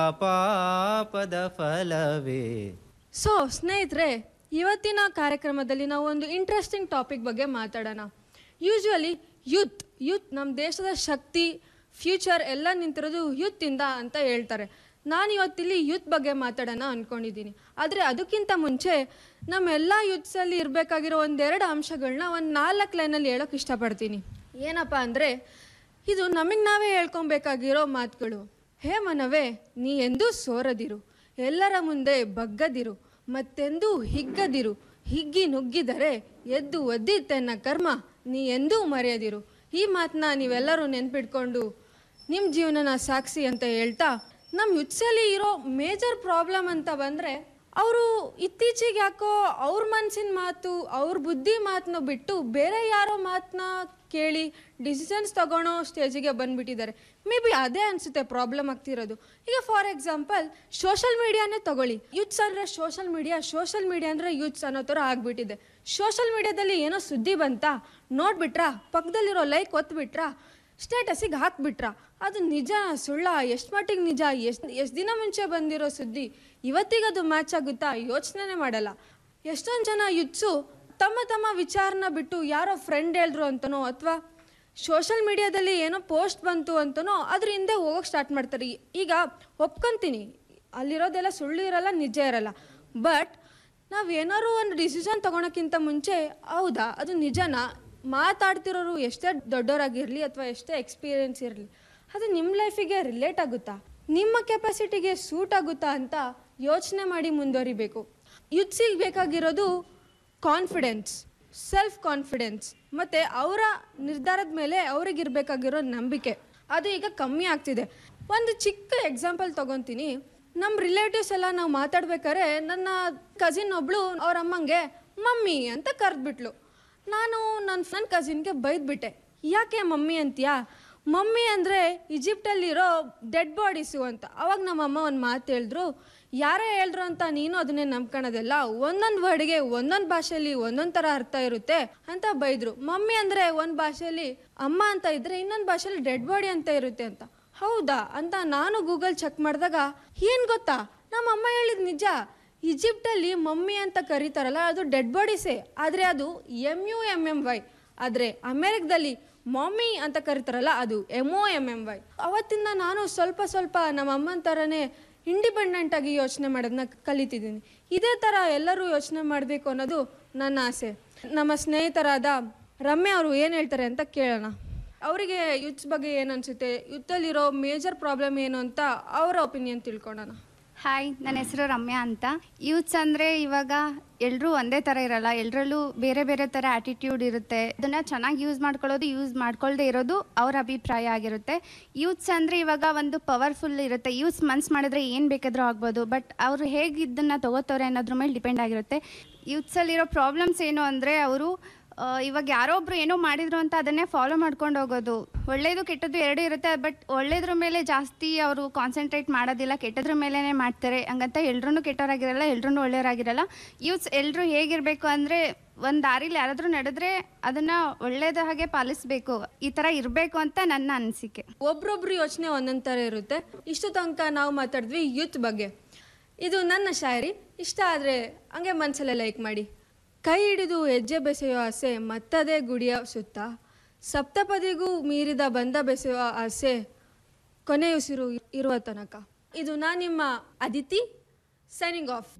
ಪಾಪದ ಫಲವೇ ಸೊ ಸ್ನೇಹಿತರೆ ಇವತ್ತಿನ ಕಾರ್ಯಕ್ರಮದಲ್ಲಿ ನಾವು ಒಂದು ಇಂಟ್ರೆಸ್ಟಿಂಗ್ ಟಾಪಿಕ್ ಬಗ್ಗೆ ಮಾತಾಡೋಣ ಯೂಶ್ವಲಿ ಯೂತ್ ಯೂತ್ ನಮ್ಮ ದೇಶದ ಶಕ್ತಿ ಫ್ಯೂಚರ್ ಎಲ್ಲ ನಿಂತಿರೋದು ಯೂತಿಂದ ಅಂತ ಹೇಳ್ತಾರೆ ನಾನು ಇವತ್ತಿಲ್ಲಿ ಯೂತ್ ಬಗ್ಗೆ ಮಾತಾಡೋಣ ಅಂದ್ಕೊಂಡಿದ್ದೀನಿ ಆದರೆ ಅದಕ್ಕಿಂತ ಮುಂಚೆ ನಮ್ಮೆಲ್ಲ ಯೂತ್ಸಲ್ಲಿ ಇರಬೇಕಾಗಿರೋ ಒಂದೆರಡು ಅಂಶಗಳನ್ನ ಒಂದು ನಾಲ್ಕು ಲೈನಲ್ಲಿ ಹೇಳೋಕೆ ಇಷ್ಟಪಡ್ತೀನಿ ಏನಪ್ಪ ಅಂದರೆ ಇದು ನಮಗೆ ನಾವೇ ಹೇಳ್ಕೊಬೇಕಾಗಿರೋ ಮಾತುಗಳು ಹೇ ಮನವೇ ನೀ ಎಂದೂ ಸೋರದಿರು ಎಲ್ಲರ ಮುಂದೆ ಬಗ್ಗದಿರು ಮತ್ತೆಂದೂ ಹಿಗ್ಗದಿರು ಹಿಗ್ಗಿ ನುಗ್ಗಿದರೆ ಎದ್ದು ಒದ್ದಿತ್ತೆನ್ನ ಕರ್ಮ ನೀ ಎಂದೂ ಮರೆಯದಿರು ಈ ಮಾತನ್ನ ನೀವೆಲ್ಲರೂ ನೆನ್ಪಿಟ್ಕೊಂಡು ನಿಮ್ಮ ಜೀವನನ ಸಾಕ್ಷಿ ಅಂತ ಹೇಳ್ತಾ ನಮ್ಮ ಯುತ್ಸಲ್ಲಿ ಇರೋ ಮೇಜರ್ ಪ್ರಾಬ್ಲಮ್ ಅಂತ ಬಂದರೆ ಅವರು ಇತ್ತೀಚೆಗೆ ಯಾಕೋ ಅವ್ರ ಮನಸ್ಸಿನ ಮಾತು ಅವ್ರ ಬುದ್ಧಿ ಮಾತನ್ನ ಬಿಟ್ಟು ಬೇರೆ ಯಾರೋ ಮಾತನ್ನ ಕೇಳಿ ಡಿಸಿಷನ್ಸ್ ತಗೊಳೋ ಸ್ಟೇಜಿಗೆ ಬಂದ್ಬಿಟ್ಟಿದ್ದಾರೆ ಮೇ ಬಿ ಅದೇ ಅನಿಸುತ್ತೆ ಪ್ರಾಬ್ಲಮ್ ಆಗ್ತಿರೋದು ಈಗ ಫಾರ್ ಎಕ್ಸಾಂಪಲ್ ಸೋಷಲ್ ಮೀಡಿಯಾನೇ ತಗೊಳ್ಳಿ ಯೂತ್ಸ್ ಅಂದರೆ ಸೋಷಲ್ ಮೀಡಿಯಾ ಸೋಷಲ್ ಮೀಡಿಯಾ ಅಂದರೆ ಯೂತ್ಸ್ ಅನ್ನೋ ಥರ ಆಗ್ಬಿಟ್ಟಿದೆ ಸೋಷಲ್ ಮೀಡಿಯಾದಲ್ಲಿ ಏನೋ ಸುದ್ದಿ ಬಂತಾ ನೋಡ್ಬಿಟ್ರಾ ಪಕ್ಕದಲ್ಲಿರೋ ಲೈಕ್ ಒತ್ಬಿಟ್ರಾ ಸ್ಟೇಟಸಿಗೆ ಹಾಕ್ಬಿಟ್ರಾ ಅದು ನಿಜ ಸುಳ್ಳ ಎಷ್ಟು ಮಟ್ಟಿಗೆ ನಿಜ ಎಷ್ಟು ಎಷ್ಟು ದಿನ ಮುಂಚೆ ಬಂದಿರೋ ಸುದ್ದಿ ಇವತ್ತಿಗೆ ಅದು ಮ್ಯಾಚ್ ಆಗುತ್ತಾ ಯೋಚನೆ ಮಾಡಲ್ಲ ಎಷ್ಟೊಂದು ಜನ ಯುತ್ಸು ತಮ್ಮ ತಮ್ಮ ವಿಚಾರನ ಬಿಟ್ಟು ಯಾರೋ ಫ್ರೆಂಡ್ ಹೇಳಿದ್ರು ಅಂತನೋ ಅಥವಾ ಸೋಷಲ್ ಮೀಡಿಯಾದಲ್ಲಿ ಏನೋ ಪೋಸ್ಟ್ ಬಂತು ಅಂತನೋ ಅದ್ರ ಹಿಂದೆ ಹೋಗೋಕೆ ಸ್ಟಾರ್ಟ್ ಮಾಡ್ತಾರೆ ಈಗ ಒಪ್ಕೊಂತೀನಿ ಅಲ್ಲಿರೋದೆಲ್ಲ ಸುಳ್ಳು ಇರಲ್ಲ ನಿಜ ಇರಲ್ಲ ಬಟ್ ನಾವು ಏನಾದ್ರು ಒಂದು ಡಿಸಿಷನ್ ತೊಗೊಳಕ್ಕಿಂತ ಮುಂಚೆ ಹೌದಾ ಅದು ನಿಜನಾ ಮಾತಾಡ್ತಿರೋರು ಎಷ್ಟೇ ದೊಡ್ಡವರಾಗಿರಲಿ ಅಥವಾ ಎಷ್ಟೇ ಎಕ್ಸ್ಪೀರಿಯೆನ್ಸ್ ಇರಲಿ ಅದು ನಿಮ್ಮ ಲೈಫಿಗೆ ರಿಲೇಟ್ ಆಗುತ್ತಾ ನಿಮ್ಮ ಕೆಪಾಸಿಟಿಗೆ ಸೂಟ್ ಆಗುತ್ತಾ ಅಂತ ಯೋಚನೆ ಮಾಡಿ ಮುಂದುವರಿಬೇಕು ಯುತ್ಸಿಗೆ ಬೇಕಾಗಿರೋದು ಕಾನ್ಫಿಡೆನ್ಸ್ ಸೆಲ್ಫ್ ಕಾನ್ಫಿಡೆನ್ಸ್ ಮತ್ತು ಅವರ ನಿರ್ಧಾರದ ಮೇಲೆ ಅವ್ರಿಗಿರ್ಬೇಕಾಗಿರೋ ನಂಬಿಕೆ ಅದು ಈಗ ಕಮ್ಮಿ ಆಗ್ತಿದೆ ಒಂದು ಚಿಕ್ಕ ಎಕ್ಸಾಂಪಲ್ ತೊಗೊತೀನಿ ನಮ್ಮ ರಿಲೇಟಿವ್ಸ್ ಎಲ್ಲ ನಾವು ಮಾತಾಡ್ಬೇಕಾದ್ರೆ ನನ್ನ ಕಸಿನ್ ಒಬ್ಳು ಅವ್ರ ಅಮ್ಮಂಗೆ ಮಮ್ಮಿ ಅಂತ ಕರೆದ್ಬಿಟ್ಲು ನಾನು ನನ್ನ ನನ್ನ ಕಸಿನ್ಗೆ ಬೈದ್ಬಿಟ್ಟೆ ಯಾಕೆ ಮಮ್ಮಿ ಅಂತೀಯಾ ಮಮ್ಮಿ ಅಂದರೆ ಈಜಿಪ್ಟಲ್ಲಿರೋ ಡೆಡ್ ಬಾಡೀಸು ಅಂತ ಅವಾಗ ನಮ್ಮಮ್ಮ ಒಂದು ಮಾತು ಹೇಳಿದ್ರು ಯಾರೇ ಹೇಳಿದ್ರು ಅಂತ ನೀನು ಅದನ್ನೇ ನಂಬ್ಕೊಳೋದಿಲ್ಲ ಒಂದೊಂದು ವರ್ಡ್ಗೆ ಒಂದೊಂದು ಭಾಷೆಯಲ್ಲಿ ಒಂದೊಂದು ಥರ ಅರ್ಥ ಇರುತ್ತೆ ಅಂತ ಬೈದ್ರು ಮಮ್ಮಿ ಅಂದರೆ ಒಂದು ಭಾಷೆಯಲ್ಲಿ ಅಮ್ಮ ಅಂತ ಇದ್ರೆ ಇನ್ನೊಂದು ಭಾಷೆಯಲ್ಲಿ ಡೆಡ್ ಬಾಡಿ ಅಂತ ಇರುತ್ತೆ ಅಂತ ಹೌದಾ ಅಂತ ನಾನು ಗೂಗಲ್ ಚೆಕ್ ಮಾಡಿದಾಗ ಏನು ಗೊತ್ತಾ ನಮ್ಮ ಅಮ್ಮ ಹೇಳಿದ ನಿಜ ಈಜಿಪ್ಟಲ್ಲಿ ಮಮ್ಮಿ ಅಂತ ಕರೀತಾರಲ್ಲ ಅದು ಡೆಡ್ ಬಾಡೀಸೇ ಆದರೆ ಅದು M U M M Y ಆದರೆ ಅಮೇರಿಕದಲ್ಲಿ ಮಮ್ಮಿ ಅಂತ ಕರೀತಾರಲ್ಲ ಅದು M O M M Y ಅವತ್ತಿಂದ ನಾನು ಸ್ವಲ್ಪ ಸ್ವಲ್ಪ ನಮ್ಮ ಅಮ್ಮನ ಥರನೇ ಇಂಡಿಪೆಂಡೆಂಟ್ ಆಗಿ ಯೋಚನೆ ಮಾಡೋದನ್ನ ಕಲಿತಿದ್ದೀನಿ ಇದೇ ಥರ ಎಲ್ಲರೂ ಯೋಚನೆ ಮಾಡಬೇಕು ಅನ್ನೋದು ನನ್ನ ಆಸೆ ನಮ್ಮ ಸ್ನೇಹಿತರಾದ ರಮ್ಯಾ ಅವರು ಏನು ಹೇಳ್ತಾರೆ ಅಂತ ಕೇಳೋಣ ಅವರಿಗೆ ಯುತ್ಸ್ ಬಗ್ಗೆ ಏನು ಅನಿಸುತ್ತೆ ಯುತ್ತಲ್ಲಿರೋ ಮೇಜರ್ ಪ್ರಾಬ್ಲಮ್ ಏನು ಅಂತ ಅವರ ಒಪಿನಿಯನ್ ತಿಳ್ಕೊಳ್ಳೋಣ ಹಾಯ್ ನನ್ನ ಹೆಸರು ರಮ್ಯಾ ಅಂತ ಯೂತ್ಸ್ ಅಂದರೆ ಇವಾಗ ಎಲ್ಲರೂ ಒಂದೇ ಥರ ಇರಲ್ಲ ಎಲ್ಲರಲ್ಲೂ ಬೇರೆ ಬೇರೆ ಥರ ಆ್ಯಟಿಟ್ಯೂಡ್ ಇರುತ್ತೆ ಅದನ್ನು ಚೆನ್ನಾಗಿ ಯೂಸ್ ಮಾಡ್ಕೊಳ್ಳೋದು ಯೂಸ್ ಮಾಡ್ಕೊಳ್ದೇ ಇರೋದು ಅವ್ರ ಅಭಿಪ್ರಾಯ ಆಗಿರುತ್ತೆ ಯೂತ್ಸ್ ಅಂದರೆ ಇವಾಗ ಒಂದು ಪವರ್ಫುಲ್ ಇರುತ್ತೆ ಯೂತ್ಸ್ ಮನ್ಸು ಮಾಡಿದ್ರೆ ಏನು ಬೇಕಾದರೂ ಆಗ್ಬೋದು ಬಟ್ ಅವರು ಹೇಗೆ ಇದನ್ನು ತಗೋತಾರೆ ಅನ್ನೋದ್ರ ಮೇಲೆ ಡಿಪೆಂಡ್ ಆಗಿರುತ್ತೆ ಯೂತ್ಸಲ್ಲಿರೋ ಪ್ರಾಬ್ಲಮ್ಸ್ ಏನು ಅಂದರೆ ಅವರು ಇವಾಗ ಯಾರೋ ಒಬ್ರು ಏನೋ ಮಾಡಿದ್ರು ಅಂತ ಅದನ್ನೇ ಫಾಲೋ ಮಾಡ್ಕೊಂಡು ಹೋಗೋದು ಒಳ್ಳೇದು ಕೆಟ್ಟದ್ದು ಎರಡೂ ಇರುತ್ತೆ ಬಟ್ ಒಳ್ಳೇದ್ರ ಮೇಲೆ ಜಾಸ್ತಿ ಅವರು ಕಾನ್ಸಂಟ್ರೇಟ್ ಮಾಡೋದಿಲ್ಲ ಕೆಟ್ಟದ್ರ ಮೇಲೇ ಮಾಡ್ತಾರೆ ಹಂಗಂತ ಎಲ್ರೂ ಕೆಟ್ಟವರಾಗಿರಲ್ಲ ಎಲ್ರೂ ಒಳ್ಳೆಯವರಾಗಿರಲ್ಲ ಯೂತ್ಸ್ ಎಲ್ಲರೂ ಹೇಗಿರಬೇಕು ಅಂದರೆ ಒಂದು ದಾರಿಲಿ ಯಾರಾದರೂ ನಡೆದ್ರೆ ಅದನ್ನು ಒಳ್ಳೇದ ಹಾಗೆ ಪಾಲಿಸಬೇಕು ಈ ಥರ ಇರಬೇಕು ಅಂತ ನನ್ನ ಅನಿಸಿಕೆ ಒಬ್ರೊಬ್ರು ಯೋಚನೆ ಒಂದೊಂದು ಥರ ಇರುತ್ತೆ ಇಷ್ಟು ತನಕ ನಾವು ಮಾತಾಡಿದ್ವಿ ಯೂತ್ ಬಗ್ಗೆ ಇದು ನನ್ನ ಶಾಯರಿ ಇಷ್ಟ ಆದರೆ ಹಂಗೆ ಮನಸ್ಸಲ್ಲೇ ಲೈಕ್ ಮಾಡಿ ಕೈ ಹಿಡಿದು ಹೆಜ್ಜೆ ಬೆಸೆಯೋ ಆಸೆ ಮತ್ತದೇ ಗುಡಿಯ ಸುತ್ತ ಸಪ್ತಪದಿಗೂ ಮೀರಿದ ಬಂದ ಬೆಸೆಯುವ ಆಸೆ ಕೊನೆಯುಸಿರು ಇರುವ ತನಕ ಇದು ನಾನು ನಿಮ್ಮ ಅದಿತಿ ಸೈನಿಂಗ್ ಆಫ್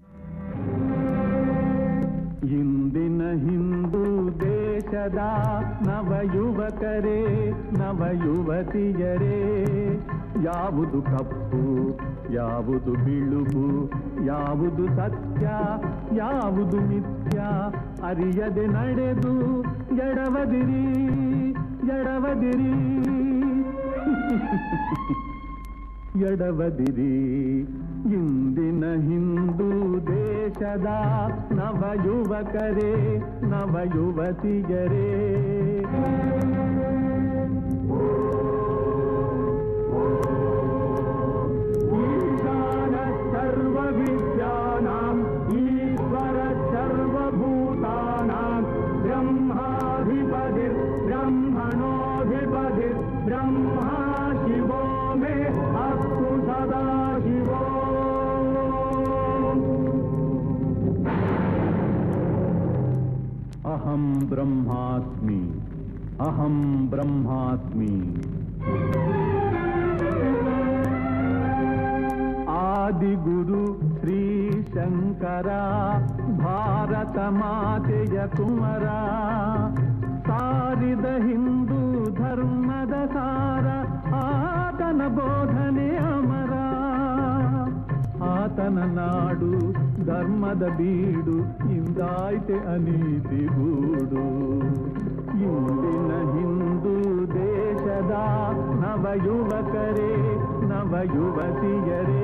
ಇಂದಿನ ಹಿಂದೂ ದೇಶದ ನವ ಯುವಕರೇ ನವ ಯುವತಿಯರೇ ಯಾವುದು ಕಪ್ಪು ಯಾವುದು ಬಿಳುಪು ಯಾವುದು ಸತ್ಯ ಯಾವುದು ಮಿಥ್ಯ ಅರಿಯದೆ ನಡೆದು ಎಡವದಿರಿ ಎಡವದಿರಿ ಎಡವದಿರಿ ಇಂದಿನ ಹಿಂದೂ ದೇಶದ ನವ ಯುವಕರೇ ನವ ಯುವತಿಯರೇ ಈಶಾನ ಸರ್ವ ವಿದ್ಯಾನಾಂ ಈಶ್ವರ ಸರ್ವಭೂತಾನಾಂ ಬ್ರಹ್ಮಾಧಿಪತಿರ್ ಬ್ರಹ್ಮಣೋಧಿಪತಿರ್ ಬ್ರಹ್ಮ ಶಿವೋ ಮೇ ಅಸ್ತು ಸದಾ ಶಿವೋ ಅಹಂ ಬ್ರಹ್ಮಾಸ್ಮಿ ಅಹಂ ಬ್ರಹ್ಮಾಸ್ಮಿ ಆದಿಗುರು ಶ್ರೀ ಶಂಕರ ಭಾರತ ಮಾತೆಯ ಕುಮರ ಸಾರಿದ ಹಿಂದೂ ಧರ್ಮದ ಸಾರ ಆತನ ಬೋಧನೆ ಅಮರ ಆತನ ನಾಡು ಧರ್ಮದ ಬೀಡು ಇಂದಾಯ್ತೆ ಅನೀತಿ ಗೂಡು ಇಂದಿನ ಹಿಂದೂ ದೇಶದ ನವ ಯುವಕರೇ ನವ ಯುವತಿಯರೇ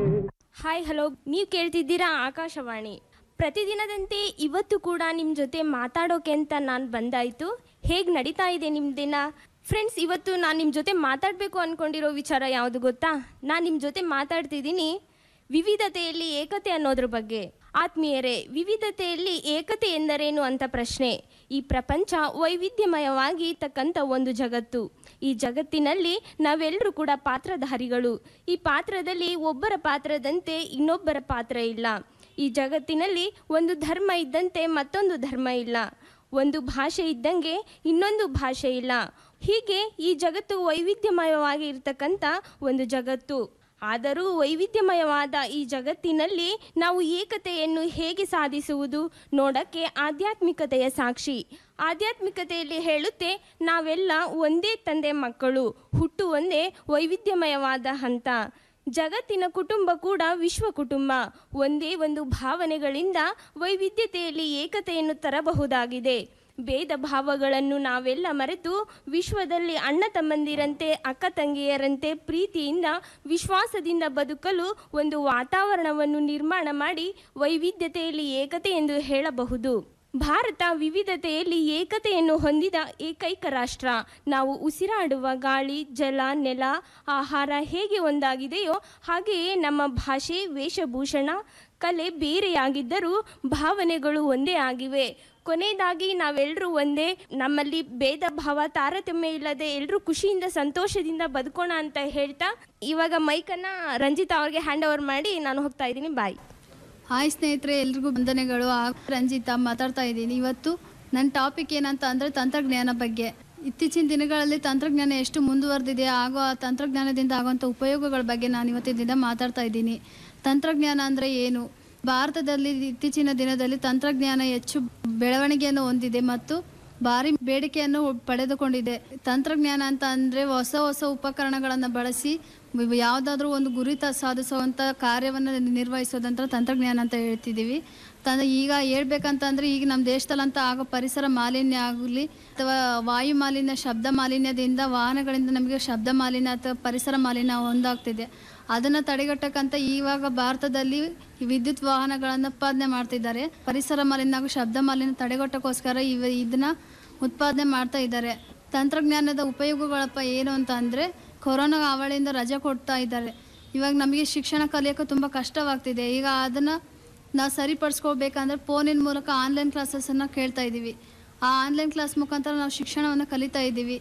ಹಾಯ್ ಹಲೋ ನೀವು ಕೇಳ್ತಿದ್ದೀರಾ ಆಕಾಶವಾಣಿ ಪ್ರತಿದಿನದಂತೆ ಇವತ್ತು ಕೂಡ ನಿಮ್ಮ ಜೊತೆ ಮಾತಾಡೋಕೆ ಅಂತ ನಾನು ಬಂದಾಯಿತು ಹೇಗೆ ನಡೀತಾ ಇದೆ ನಿಮ್ಮ ದಿನ ಫ್ರೆಂಡ್ಸ್ ಇವತ್ತು ನಾನು ನಿಮ್ಮ ಜೊತೆ ಮಾತಾಡಬೇಕು ಅಂದ್ಕೊಂಡಿರೋ ವಿಚಾರ ಯಾವುದು ಗೊತ್ತಾ ನಾನು ನಿಮ್ಮ ಜೊತೆ ಮಾತಾಡ್ತಿದ್ದೀನಿ ವಿವಿಧತೆಯಲ್ಲಿ ಏಕತೆ ಅನ್ನೋದ್ರ ಬಗ್ಗೆ ಆತ್ಮೀಯರೇ ವಿವಿಧತೆಯಲ್ಲಿ ಏಕತೆ ಎಂದರೇನು ಅಂತ ಪ್ರಶ್ನೆ ಈ ಪ್ರಪಂಚ ವೈವಿಧ್ಯಮಯವಾಗಿ ತಕ್ಕಂಥ ಒಂದು ಜಗತ್ತು ಈ ಜಗತ್ತಿನಲ್ಲಿ ನಾವೆಲ್ಲರೂ ಕೂಡ ಪಾತ್ರಧಾರಿಗಳು ಈ ಪಾತ್ರದಲ್ಲಿ ಒಬ್ಬರ ಪಾತ್ರದಂತೆ ಇನ್ನೊಬ್ಬರ ಪಾತ್ರ ಇಲ್ಲ ಈ ಜಗತ್ತಿನಲ್ಲಿ ಒಂದು ಧರ್ಮ ಇದ್ದಂತೆ ಮತ್ತೊಂದು ಧರ್ಮ ಇಲ್ಲ ಒಂದು ಭಾಷೆ ಇದ್ದಂಗೆ ಇನ್ನೊಂದು ಭಾಷೆ ಇಲ್ಲ ಹೀಗೆ ಈ ಜಗತ್ತು ವೈವಿಧ್ಯಮಯವಾಗಿ ಇರ್ತಕ್ಕಂಥ ಒಂದು ಜಗತ್ತು ಆದರೂ ವೈವಿಧ್ಯಮಯವಾದ ಈ ಜಗತ್ತಿನಲ್ಲಿ ನಾವು ಏಕತೆಯನ್ನು ಹೇಗೆ ಸಾಧಿಸುವುದು ನೋಡಕ್ಕೆ ಆಧ್ಯಾತ್ಮಿಕತೆಯ ಸಾಕ್ಷಿ ಆಧ್ಯಾತ್ಮಿಕತೆಯಲ್ಲಿ ಹೇಳುತ್ತೆ ನಾವೆಲ್ಲ ಒಂದೇ ತಂದೆ ಮಕ್ಕಳು ಹುಟ್ಟು ಒಂದೇ ವೈವಿಧ್ಯಮಯವಾದ ಹಂತ ಜಗತ್ತಿನ ಕುಟುಂಬ ಕೂಡ ವಿಶ್ವ ಕುಟುಂಬ ಒಂದೇ ಒಂದು ಭಾವನೆಗಳಿಂದ ವೈವಿಧ್ಯತೆಯಲ್ಲಿ ಏಕತೆಯನ್ನು ತರಬಹುದಾಗಿದೆ ಭೇದ ಭಾವಗಳನ್ನು ನಾವೆಲ್ಲ ಮರೆತು ವಿಶ್ವದಲ್ಲಿ ಅಣ್ಣ ತಮ್ಮಂದಿರಂತೆ ಅಕ್ಕ ತಂಗಿಯರಂತೆ ಪ್ರೀತಿಯಿಂದ ವಿಶ್ವಾಸದಿಂದ ಬದುಕಲು ಒಂದು ವಾತಾವರಣವನ್ನು ನಿರ್ಮಾಣ ಮಾಡಿ ವೈವಿಧ್ಯತೆಯಲ್ಲಿ ಏಕತೆ ಎಂದು ಹೇಳಬಹುದು ಭಾರತ ವಿವಿಧತೆಯಲ್ಲಿ ಏಕತೆಯನ್ನು ಹೊಂದಿದ ಏಕೈಕ ರಾಷ್ಟ್ರ ನಾವು ಉಸಿರಾಡುವ ಗಾಳಿ ಜಲ ನೆಲ ಆಹಾರ ಹೇಗೆ ಒಂದಾಗಿದೆಯೋ ಹಾಗೆಯೇ ನಮ್ಮ ಭಾಷೆ ವೇಷಭೂಷಣ ಕಲೆ ಬೇರೆಯಾಗಿದ್ದರೂ ಭಾವನೆಗಳು ಒಂದೇ ಆಗಿವೆ ಕೊನೆಯದಾಗಿ ನಾವೆಲ್ಲರೂ ಒಂದೇ ನಮ್ಮಲ್ಲಿ ಭೇದ ಭಾವ ತಾರತಮ್ಯ ಇಲ್ಲದೆ ಎಲ್ಲರೂ ಖುಷಿಯಿಂದ ಸಂತೋಷದಿಂದ ಬದುಕೋಣ ಅಂತ ಹೇಳ್ತಾ ಇವಾಗ ಮೈಕನ್ನು ರಂಜಿತಾ ಅವ್ರಿಗೆ ಹ್ಯಾಂಡ್ ಓವರ್ ಮಾಡಿ ನಾನು ಹೋಗ್ತಾ ಇದ್ದೀನಿ ಬಾಯ್ ಹಾಯ್ ಸ್ನೇಹಿತರೆ ಎಲ್ರಿಗೂ ವಂದನೆಗಳು ಆ ರಂಜಿತಾ ಮಾತಾಡ್ತಾ ಇದ್ದೀನಿ ಇವತ್ತು ನನ್ನ ಟಾಪಿಕ್ ಏನಂತ ಅಂದರೆ ತಂತ್ರಜ್ಞಾನ ಬಗ್ಗೆ ಇತ್ತೀಚಿನ ದಿನಗಳಲ್ಲಿ ತಂತ್ರಜ್ಞಾನ ಎಷ್ಟು ಮುಂದುವರೆದಿದೆ ಹಾಗೂ ಆ ತಂತ್ರಜ್ಞಾನದಿಂದ ಆಗುವಂಥ ಉಪಯೋಗಗಳ ಬಗ್ಗೆ ನಾನು ಇವತ್ತಿನ ದಿನ ಮಾತಾಡ್ತಾ ಇದ್ದೀನಿ ತಂತ್ರಜ್ಞಾನ ಅಂದರೆ ಏನು ಭಾರತದಲ್ಲಿ ಇತ್ತೀಚಿನ ದಿನದಲ್ಲಿ ತಂತ್ರಜ್ಞಾನ ಹೆಚ್ಚು ಬೆಳವಣಿಗೆಯನ್ನು ಹೊಂದಿದೆ ಮತ್ತು ಭಾರಿ ಬೇಡಿಕೆಯನ್ನು ಪಡೆದುಕೊಂಡಿದೆ ತಂತ್ರಜ್ಞಾನ ಅಂತ ಅಂದರೆ ಹೊಸ ಹೊಸ ಉಪಕರಣಗಳನ್ನು ಬಳಸಿ ಯಾವುದಾದ್ರೂ ಒಂದು ಗುರಿ ತ ಸಾಧಿಸುವಂಥ ಕಾರ್ಯವನ್ನು ನಿರ್ವಹಿಸೋದಂತ ತಂತ್ರಜ್ಞಾನ ಅಂತ ಹೇಳ್ತಿದ್ದೀವಿ ತನ್ನ ಈಗ ಹೇಳ್ಬೇಕಂತಂದ್ರೆ ಈಗ ನಮ್ಮ ದೇಶದಲ್ಲಂತ ಆಗೋ ಪರಿಸರ ಮಾಲಿನ್ಯ ಆಗಲಿ ಅಥವಾ ವಾಯು ಮಾಲಿನ್ಯ ಶಬ್ದ ಮಾಲಿನ್ಯದಿಂದ ವಾಹನಗಳಿಂದ ನಮಗೆ ಶಬ್ದ ಮಾಲಿನ್ಯ ಅಥವಾ ಪರಿಸರ ಮಾಲಿನ್ಯ ಒಂದಾಗ್ತಿದೆ ಅದನ್ನು ತಡೆಗಟ್ಟಕ್ಕಂತ ಇವಾಗ ಭಾರತದಲ್ಲಿ ವಿದ್ಯುತ್ ವಾಹನಗಳನ್ನು ಉತ್ಪಾದನೆ ಮಾಡ್ತಿದ್ದಾರೆ ಪರಿಸರ ಮಾಲಿನ್ಯ ಹಾಗೂ ಶಬ್ದ ಮಾಲಿನ್ಯ ತಡೆಗಟ್ಟಕ್ಕೋಸ್ಕರ ಇವ ಇದನ್ನ ಉತ್ಪಾದನೆ ಮಾಡ್ತಾ ಇದ್ದಾರೆ ತಂತ್ರಜ್ಞಾನದ ಉಪಯೋಗಗಳಪ್ಪ ಏನು ಅಂತ ಅಂದರೆ ಕೊರೋನಾ ಅವಳಿಂದ ರಜೆ ಕೊಡ್ತಾ ಇದ್ದಾರೆ ಇವಾಗ ನಮಗೆ ಶಿಕ್ಷಣ ಕಲಿಯೋಕೆ ತುಂಬ ಕಷ್ಟವಾಗ್ತಿದೆ ಈಗ ಅದನ್ನು ನಾವು ಸರಿಪಡಿಸ್ಕೋಬೇಕಂದ್ರೆ ಫೋನಿನ ಮೂಲಕ ಆನ್ಲೈನ್ ಕ್ಲಾಸಸ್ಸನ್ನು ಕೇಳ್ತಾ ಇದ್ದೀವಿ ಆ ಆನ್ಲೈನ್ ಕ್ಲಾಸ್ ಮುಖಾಂತರ ನಾವು ಶಿಕ್ಷಣವನ್ನು ಕಲಿತಾ ಇದ್ದೀವಿ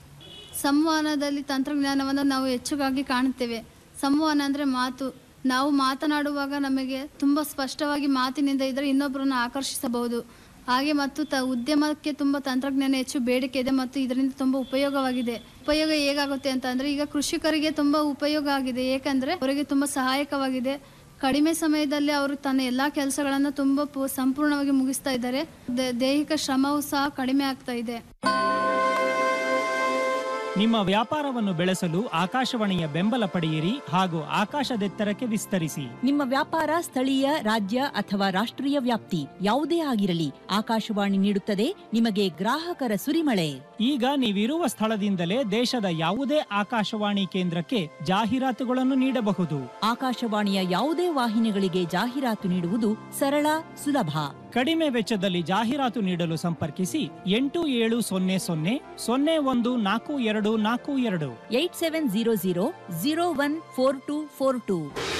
ಸಂವಹನದಲ್ಲಿ ತಂತ್ರಜ್ಞಾನವನ್ನು ನಾವು ಹೆಚ್ಚುಗಾಗಿ ಕಾಣುತ್ತೇವೆ ಸಂವಹನ ಅಂದರೆ ಮಾತು ನಾವು ಮಾತನಾಡುವಾಗ ನಮಗೆ ತುಂಬ ಸ್ಪಷ್ಟವಾಗಿ ಮಾತಿನಿಂದ ಇದ್ದರೆ ಇನ್ನೊಬ್ಬರನ್ನು ಆಕರ್ಷಿಸಬಹುದು ಹಾಗೆ ಮತ್ತು ತ ಉದ್ಯಮಕ್ಕೆ ತುಂಬ ತಂತ್ರಜ್ಞಾನ ಹೆಚ್ಚು ಬೇಡಿಕೆ ಇದೆ ಮತ್ತು ಇದರಿಂದ ತುಂಬ ಉಪಯೋಗವಾಗಿದೆ ಉಪಯೋಗ ಹೇಗಾಗುತ್ತೆ ಅಂತ ಅಂದರೆ ಈಗ ಕೃಷಿಕರಿಗೆ ತುಂಬ ಉಪಯೋಗ ಆಗಿದೆ ಏಕೆಂದರೆ ಅವರಿಗೆ ತುಂಬ ಸಹಾಯಕವಾಗಿದೆ ಕಡಿಮೆ ಸಮಯದಲ್ಲಿ ಅವರು ತನ್ನ ಎಲ್ಲ ಕೆಲಸಗಳನ್ನು ತುಂಬ ಪು- ಸಂಪೂರ್ಣವಾಗಿ ಮುಗಿಸ್ತಾ ಇದ್ದಾರೆ ದ- ದೈಹಿಕ ಶ್ರಮವೂ ಸಹ ಕಡಿಮೆ ಆಗ್ತಾ ಇದೆ ನಿಮ್ಮ ವ್ಯಾಪಾರವನ್ನು ಬೆಳೆಸಲು ಆಕಾಶವಾಣಿಯ ಬೆಂಬಲ ಪಡೆಯಿರಿ ಹಾಗೂ ಆಕಾಶದೆತ್ತರಕ್ಕೆ ವಿಸ್ತರಿಸಿ ನಿಮ್ಮ ವ್ಯಾಪಾರ ಸ್ಥಳೀಯ ರಾಜ್ಯ ಅಥವಾ ರಾಷ್ಟ್ರೀಯ ವ್ಯಾಪ್ತಿ ಯಾವುದೇ ಆಗಿರಲಿ ಆಕಾಶವಾಣಿ ನೀಡುತ್ತದೆ ನಿಮಗೆ ಗ್ರಾಹಕರ ಸುರಿಮಳೆ ಈಗ ನೀವಿರುವ ಸ್ಥಳದಿಂದಲೇ ದೇಶದ ಯಾವುದೇ ಆಕಾಶವಾಣಿ ಕೇಂದ್ರಕ್ಕೆ ಜಾಹೀರಾತುಗಳನ್ನು ನೀಡಬಹುದು ಆಕಾಶವಾಣಿಯ ಯಾವುದೇ ವಾಹಿನಿಗಳಿಗೆ ಜಾಹೀರಾತು ನೀಡುವುದು ಸರಳ ಸುಲಭ ಕಡಿಮೆ ವೆಚ್ಚದಲ್ಲಿ ಜಾಹೀರಾತು ನೀಡಲು ಸಂಪರ್ಕಿಸಿ ಎಂಟು ಏಳು ಸೊನ್ನೆ ಸೊನ್ನೆ ಸೊನ್ನೆ ಒಂದು ನಾಲ್ಕು ಎರಡು ನಾಲ್ಕು ಎರಡು eight seven zero zero zero one four two four two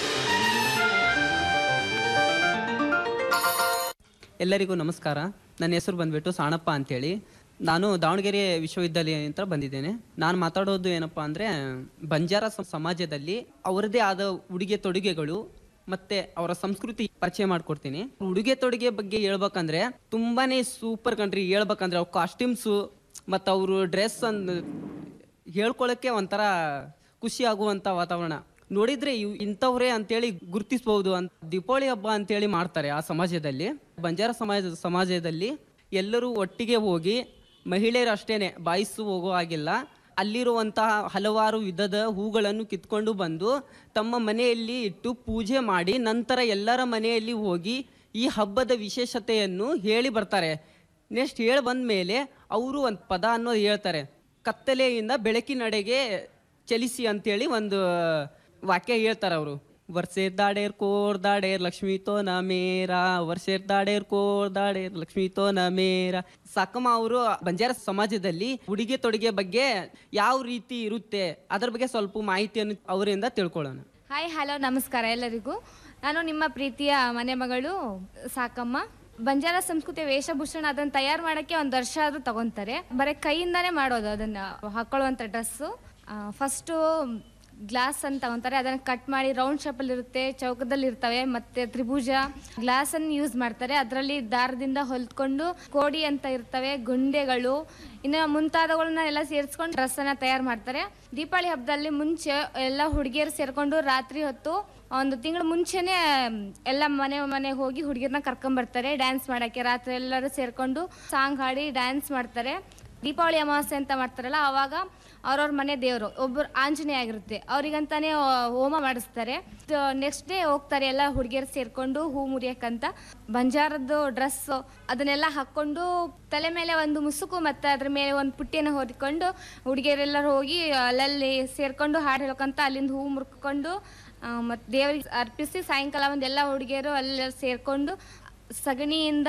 ಎಲ್ಲರಿಗೂ ನಮಸ್ಕಾರ ನನ್ನ ಹೆಸರು ಬಂದ್ಬಿಟ್ಟು ಸಾಣಪ್ಪ ಅಂತೇಳಿ ನಾನು ದಾವಣಗೆರೆ ವಿಶ್ವವಿದ್ಯಾಲಯ ಅಂತ ಬಂದಿದ್ದೇನೆ ನಾನು ಮಾತಾಡೋದು ಏನಪ್ಪ ಅಂದರೆ ಬಂಜಾರ ಸ- ಸಮಾಜದಲ್ಲಿ ಅವರದೇ ಆದ ಉಡುಗೆ ತೊಡುಗೆಗಳು ಮತ್ತೆ ಅವರ ಸಂಸ್ಕೃತಿ ಪರಿಚಯ ಮಾಡ್ಕೊಡ್ತೀನಿ ಉಡುಗೆ ತೊಡುಗೆ ಬಗ್ಗೆ ಹೇಳ್ಬೇಕಂದ್ರೆ ತುಂಬಾನೇ ಸೂಪರ್ ಕಂಟ್ರಿ ಹೇಳ್ಬೇಕಂದ್ರೆ ಅವ್ರ ಕಾಸ್ಟ್ಯೂಮ್ಸು ಮತ್ತು ಅವರು ಡ್ರೆಸ್ ಅಂದ್ ಹೇಳ್ಕೊಳ್ಳೋಕ್ಕೆ ಒಂಥರ ಖುಷಿ ಆಗುವಂಥ ವಾತಾವರಣ ನೋಡಿದ್ರೆ ಇವ್ ಇಂಥವ್ರೇ ಅಂತೇಳಿ ಗುರುತಿಸ್ಬೋದು ಅಂತ ದೀಪಾವಳಿ ಹಬ್ಬ ಅಂತೇಳಿ ಮಾಡ್ತಾರೆ ಆ ಸಮಾಜದಲ್ಲಿ ಬಂಜಾರ ಸಮಾಜ ಸಮಾಜದಲ್ಲಿ ಎಲ್ಲರೂ ಒಟ್ಟಿಗೆ ಹೋಗಿ ಮಹಿಳೆಯರು ಅಷ್ಟೇನೆ ಬಾಯಿಸು ಹೋಗೋ ಹಾಗಿಲ್ಲ ಅಲ್ಲಿರುವಂತಹ ಹಲವಾರು ವಿಧದ ಹೂಗಳನ್ನು ಕಿತ್ಕೊಂಡು ಬಂದು ತಮ್ಮ ಮನೆಯಲ್ಲಿ ಇಟ್ಟು ಪೂಜೆ ಮಾಡಿ ನಂತರ ಎಲ್ಲರ ಮನೆಯಲ್ಲಿ ಹೋಗಿ ಈ ಹಬ್ಬದ ವಿಶೇಷತೆಯನ್ನು ಹೇಳಿ ಬರ್ತಾರೆ ನೆಕ್ಸ್ಟ್ ಹೇಳಿ ಬಂದ ಮೇಲೆ ಅವರು ಒಂದು ಪದ ಅನ್ನೋದು ಹೇಳ್ತಾರೆ ಕತ್ತಲೆಯಿಂದ ಬೆಳಕಿನಡೆಗೆ ಚಲಿಸಿ ಅಂತೇಳಿ ಒಂದು ವಾಕ್ಯ ಹೇಳ್ತಾರೆ ಅವರು ವರ್ಷೇರ್ ದಾಡೇರ್ ಕೋರ್ ದಾಡೇರ್ ಲಕ್ಷ್ಮೀ ತೋ ನ ಮೇರ ವರ್ಷೇರ್ ದಾಡೇರ್ ಕೋರ್ ದಾಡೇರ್ ಲಕ್ಷ್ಮೀ ತೋ ನ ಮೇರ ಸಾಕಮ್ಮ ಅವರು ಬಂಜಾರ ಸಮಾಜದಲ್ಲಿ ಉಡುಗೆ ತೊಡುಗೆ ಬಗ್ಗೆ ಯಾವ ರೀತಿ ಇರುತ್ತೆ ಅದ್ರ ಬಗ್ಗೆ ಸ್ವಲ್ಪ ಮಾಹಿತಿಯನ್ನು ಅವರಿಂದ ತಿಳ್ಕೊಳ್ಳೋಣ ಹಾಯ್ ಹಲೋ ನಮಸ್ಕಾರ ಎಲ್ಲರಿಗೂ ನಾನು ನಿಮ್ಮ ಪ್ರೀತಿಯ ಮನೆ ಮಗಳು ಸಾಕಮ್ಮ ಬಂಜಾರ ಸಂಸ್ಕೃತಿಯ ವೇಷಭೂಷಣ ಅದನ್ನ ತಯಾರು ಮಾಡಕ್ಕೆ ಒಂದು ವರ್ಷ ಆದ್ರೂ ತಗೊಂತಾರೆ ಬರೀ ಕೈಯಿಂದಾನೇ ಮಾಡೋದು ಅದನ್ನ ಹಾಕೊಳ್ಳುವಂತ ಡ್ರೆಸ್ಸು ಫಸ್ಟು ಗ್ಲಾಸ್ ಅಂತ ತಗೊಂತಾರೆ ಅದನ್ನ ಕಟ್ ಮಾಡಿ ರೌಂಡ್ ಶೇಪಲ್ಲಿ ಇರುತ್ತೆ ಚೌಕದಲ್ಲಿ ಇರ್ತವೆ ಮತ್ತೆ ತ್ರಿಭುಜ ಗ್ಲಾಸ್ ಅನ್ನು ಯೂಸ್ ಮಾಡ್ತಾರೆ ಅದರಲ್ಲಿ ದಾರದಿಂದ ಹೊಲ್ಕೊಂಡು ಕೋಡಿ ಅಂತ ಇರ್ತವೆ ಗುಂಡೆಗಳು ಇನ್ನು ಮುಂತಾದವುಗಳನ್ನ ಎಲ್ಲ ಸೇರಿಸ್ಕೊಂಡು ಡ್ರೆಸ್ ಅನ್ನ ತಯಾರು ಮಾಡ್ತಾರೆ ದೀಪಾವಳಿ ಹಬ್ಬದಲ್ಲಿ ಮುಂಚೆ ಎಲ್ಲ ಹುಡುಗಿಯರು ಸೇರ್ಕೊಂಡು ರಾತ್ರಿ ಹೊತ್ತು ಒಂದು ತಿಂಗಳ ಮುಂಚೆನೆ ಎಲ್ಲ ಮನೆ ಮನೆ ಹೋಗಿ ಹುಡುಗಿಯರನ್ನ ಕರ್ಕೊಂಡ್ ಬರ್ತಾರೆ ಡ್ಯಾನ್ಸ್ ಮಾಡಕ್ಕೆ ರಾತ್ರಿ ಎಲ್ಲರೂ ಸೇರ್ಕೊಂಡು ಸಾಂಗ್ ಹಾಡಿ ಡ್ಯಾನ್ಸ್ ಮಾಡ್ತಾರೆ ದೀಪಾವಳಿ ಅಮಾವಾಸ್ಯೆ ಅಂತ ಮಾಡ್ತಾರಲ್ಲ ಅವಾಗ ಅವ್ರವ್ರ ಮನೆ ದೇವರು ಒಬ್ಬರು ಆಂಜನೇಯ ಆಗಿರುತ್ತೆ ಅವ್ರಿಗಂತಾನೆ ಆ, ಹೋಮ ಮಾಡಿಸ್ತಾರೆ ನೆಕ್ಸ್ಟ್ ಡೇ ಹೋಗ್ತಾರೆ ಎಲ್ಲ ಹುಡುಗಿಯರು ಸೇರ್ಕೊಂಡು ಹೂ ಮುರಿಯಕ್ಕಂತ ಬಂಜಾರದ್ದು ಡ್ರೆಸ್ ಅದನ್ನೆಲ್ಲ ಹಾಕೊಂಡು ತಲೆ ಮೇಲೆ ಒಂದು ಮುಸುಕು ಮತ್ತೆ ಅದ್ರ ಮೇಲೆ ಒಂದು ಪುಟ್ಟಿಯನ್ನು ಹೊದ್ಕೊಂಡು ಹುಡುಗಿಯರೆಲ್ಲರೂ ಹೋಗಿ ಅಲ್ಲಲ್ಲಿ ಸೇರ್ಕೊಂಡು ಹಾಡು ಹೇಳ್ಕೊಂತ ಅಲ್ಲಿಂದ ಹೂ ಮುರ್ಕೊಂಡು ಮತ್ತು ದೇವರಿಗೆ ಅರ್ಪಿಸಿ ಸಾಯಂಕಾಲ ಒಂದು ಎಲ್ಲ ಹುಡುಗಿಯರು ಅಲ್ಲಿ ಸೇರ್ಕೊಂಡು ಸಗಣಿಯಿಂದ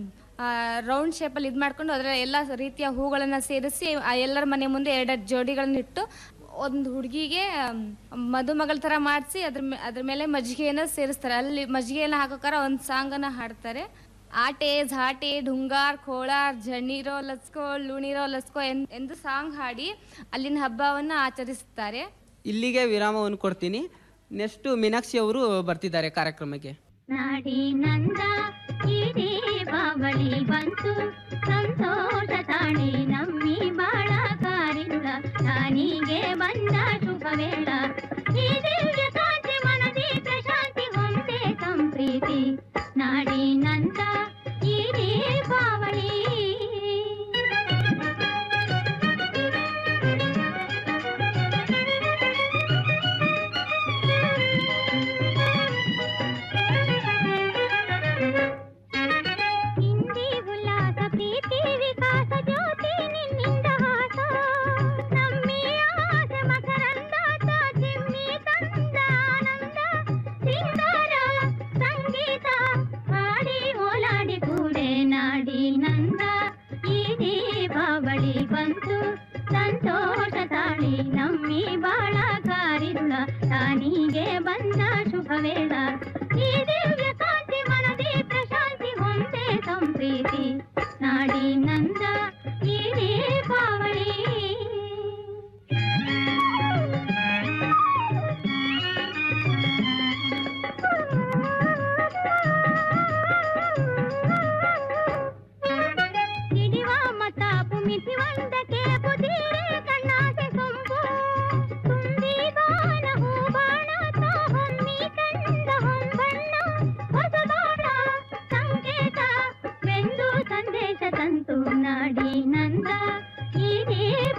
ರೌಂಡ್ ಶೇಪಲ್ಲಿ ಇದು ಮಾಡ್ಕೊಂಡು ಅದರ ಎಲ್ಲ ರೀತಿಯ ಹೂಗಳನ್ನು ಸೇರಿಸಿ ಆ ಎಲ್ಲರ ಮನೆ ಮುಂದೆ ಎರಡೆರಡು ಜೋಡಿಗಳನ್ನ ಇಟ್ಟು ಒಂದು ಹುಡುಗಿಗೆ ಮದುಮಗಳ ಥರ ಮಾಡಿಸಿ ಅದ್ರ ಮೇ ಅದ್ರ ಮೇಲೆ ಮಜ್ಜಿಗೆಯನ್ನು ಸೇರಿಸ್ತಾರೆ ಅಲ್ಲಿ ಮಜ್ಜಿಗೆಯನ್ನು ಹಾಕೋಕಾರ ಒಂದು ಸಾಂಗನ್ನು ಹಾಡ್ತಾರೆ ಆಟೆ ಝಾಟೆ ಢುಂಗಾರ್ ಖೋಳಾರ್ ಜಣ್ಣೀರೋ ಲಸ್ಕೋ ಲುಣಿರೋ ಲಸ್ಕೋ ಎನ್- ಎಂದು ಸಾಂಗ್ ಹಾಡಿ ಅಲ್ಲಿನ ಹಬ್ಬವನ್ನು ಆಚರಿಸುತ್ತಾರೆ ಇಲ್ಲಿಗೆ ವಿರಾಮವನ್ನು ಕೊಡ್ತೀನಿ ನೆಕ್ಸ್ಟ್ ಮೀನಾಕ್ಷಿ ಅವರು ಬರ್ತಿದ್ದಾರೆ ಕಾರ್ಯಕ್ರಮಕ್ಕೆ ನಾಡಿನಂದ ಈ ದೀಪಾವಳಿ ಬಂತು ಸಂತೋಷ ತಾಳಿ ನಮ್ಮಿ ಬಾಳ ಕಾರಿಂದ ನಾನಿಗೆ ಬಂದ ಶುಭ ವೇಳ ಈ ದಿವ್ಯ ಕಾಂತಿ ಮನದಿ ಪ್ರಶಾಂತಿ ಹೊಂದೆ ಸಂಪ್ರೀತಿ ನಾಡಿನಂದ ಈ ದೀಪಾವಳಿ ಹಿಂದಿ ಉಲ್ಲಾಸ ಪ್ರೀತಿ ವಿಕಾಸ ಜ್ಯೋತಿ ನಿನ್ನಿಂದ ಹಾಸ ನಮ್ಮಿ ಆಸೆ ಮಕರಂದಾತ ಚಿಮ್ಮಿ ತಂದ ಆನಂದ ಸಿಂಗಾರ ಸಂಗೀತ ಹಾಡಿ ಓಲಾಡಿ ಕೂಡೆ ನಾಡಿ ನಂದ ಈ ದೀಪಾವಳಿ ಬಂತು ಸಂತೋಷ ತಾಳಿ ನಮ್ಮಿ ಬಾಳ ಕಾರಿರುಳ ತಾನಿಗೆ ಬಂದ ಶುಭ ವೇಳ ಈ ದಿವ್ಯ ಕಾಂತಿ ಮನದಿ ಪ್ರಶಾಂತಿ ಹೊಂದೆ ಸಂಪ್ರೀತಿ ನಾಡಿ ನಂದ ಈ ದೀಪಾವಳಿ ಹಿಡಿವ ಮತಾಪು ಮಿತಿ ಒಂದಕ್ಕೆ ಬುದಿರೆ ಕಣ್ಣಾಸೆ ಸೊಂಪು ತುಂಬಿದಾನ ಹೂಬಾಣ ತಾ ಹೊಮ್ಮಿ ಕಂದ ಹೊಂಬಣ್ಣ ಹೊಸ ಬಾಣ ಸಂಕೇತ ವೆಂದು ಸಂದೇಶ ತಂತು ನಾಡಿ ನಂದ ಈ ದೀಪ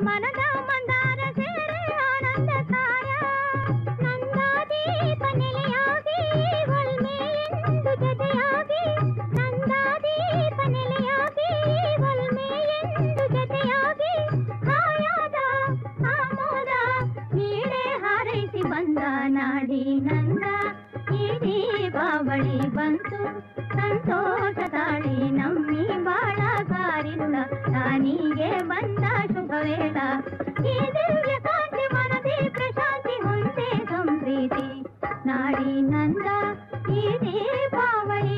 ಮನದ ಮಂದಾರ ಸೇರೆ ಆನಂದ ತಾರ ನಂದಾದೀಪ ನೆಲೆಯಾಗಿ ಒಲ್ಮೆಯೆಂದು ಜೊತೆಯಾಗಿ ನಂದಾದೀಪ ನೆಲೆಯಾಗಿ ಒಲ್ಮೆಯೆಂದು ಜೊತೆಯಾಗಿ ಹಾಯಾದ ಆಮೋದ ನೀಡೆ ಹಾರೈಸಿ ಬಂದ ನಾಡಿ ನಂದ ಈ ದೀಪಾವಳಿ ಬಂತು ಸಂತೋಷ ತಾಳಿ ನಮ್ಮಿ ಬಾಳ ಸಾರಿನುಳ ನಾನೀಗೆ ಬಂದ ಶುಭ ವೇಳ ಈ ದಿವ್ಯ ಕಾಂತಿ ಮನದಿ ಪ್ರಶಾಂತಿ ಹೊಂದೆ ಸಂಪ್ರೀತಿ ನಾಡಿ ನಂದ ಈ ದೀಪಾವಳಿ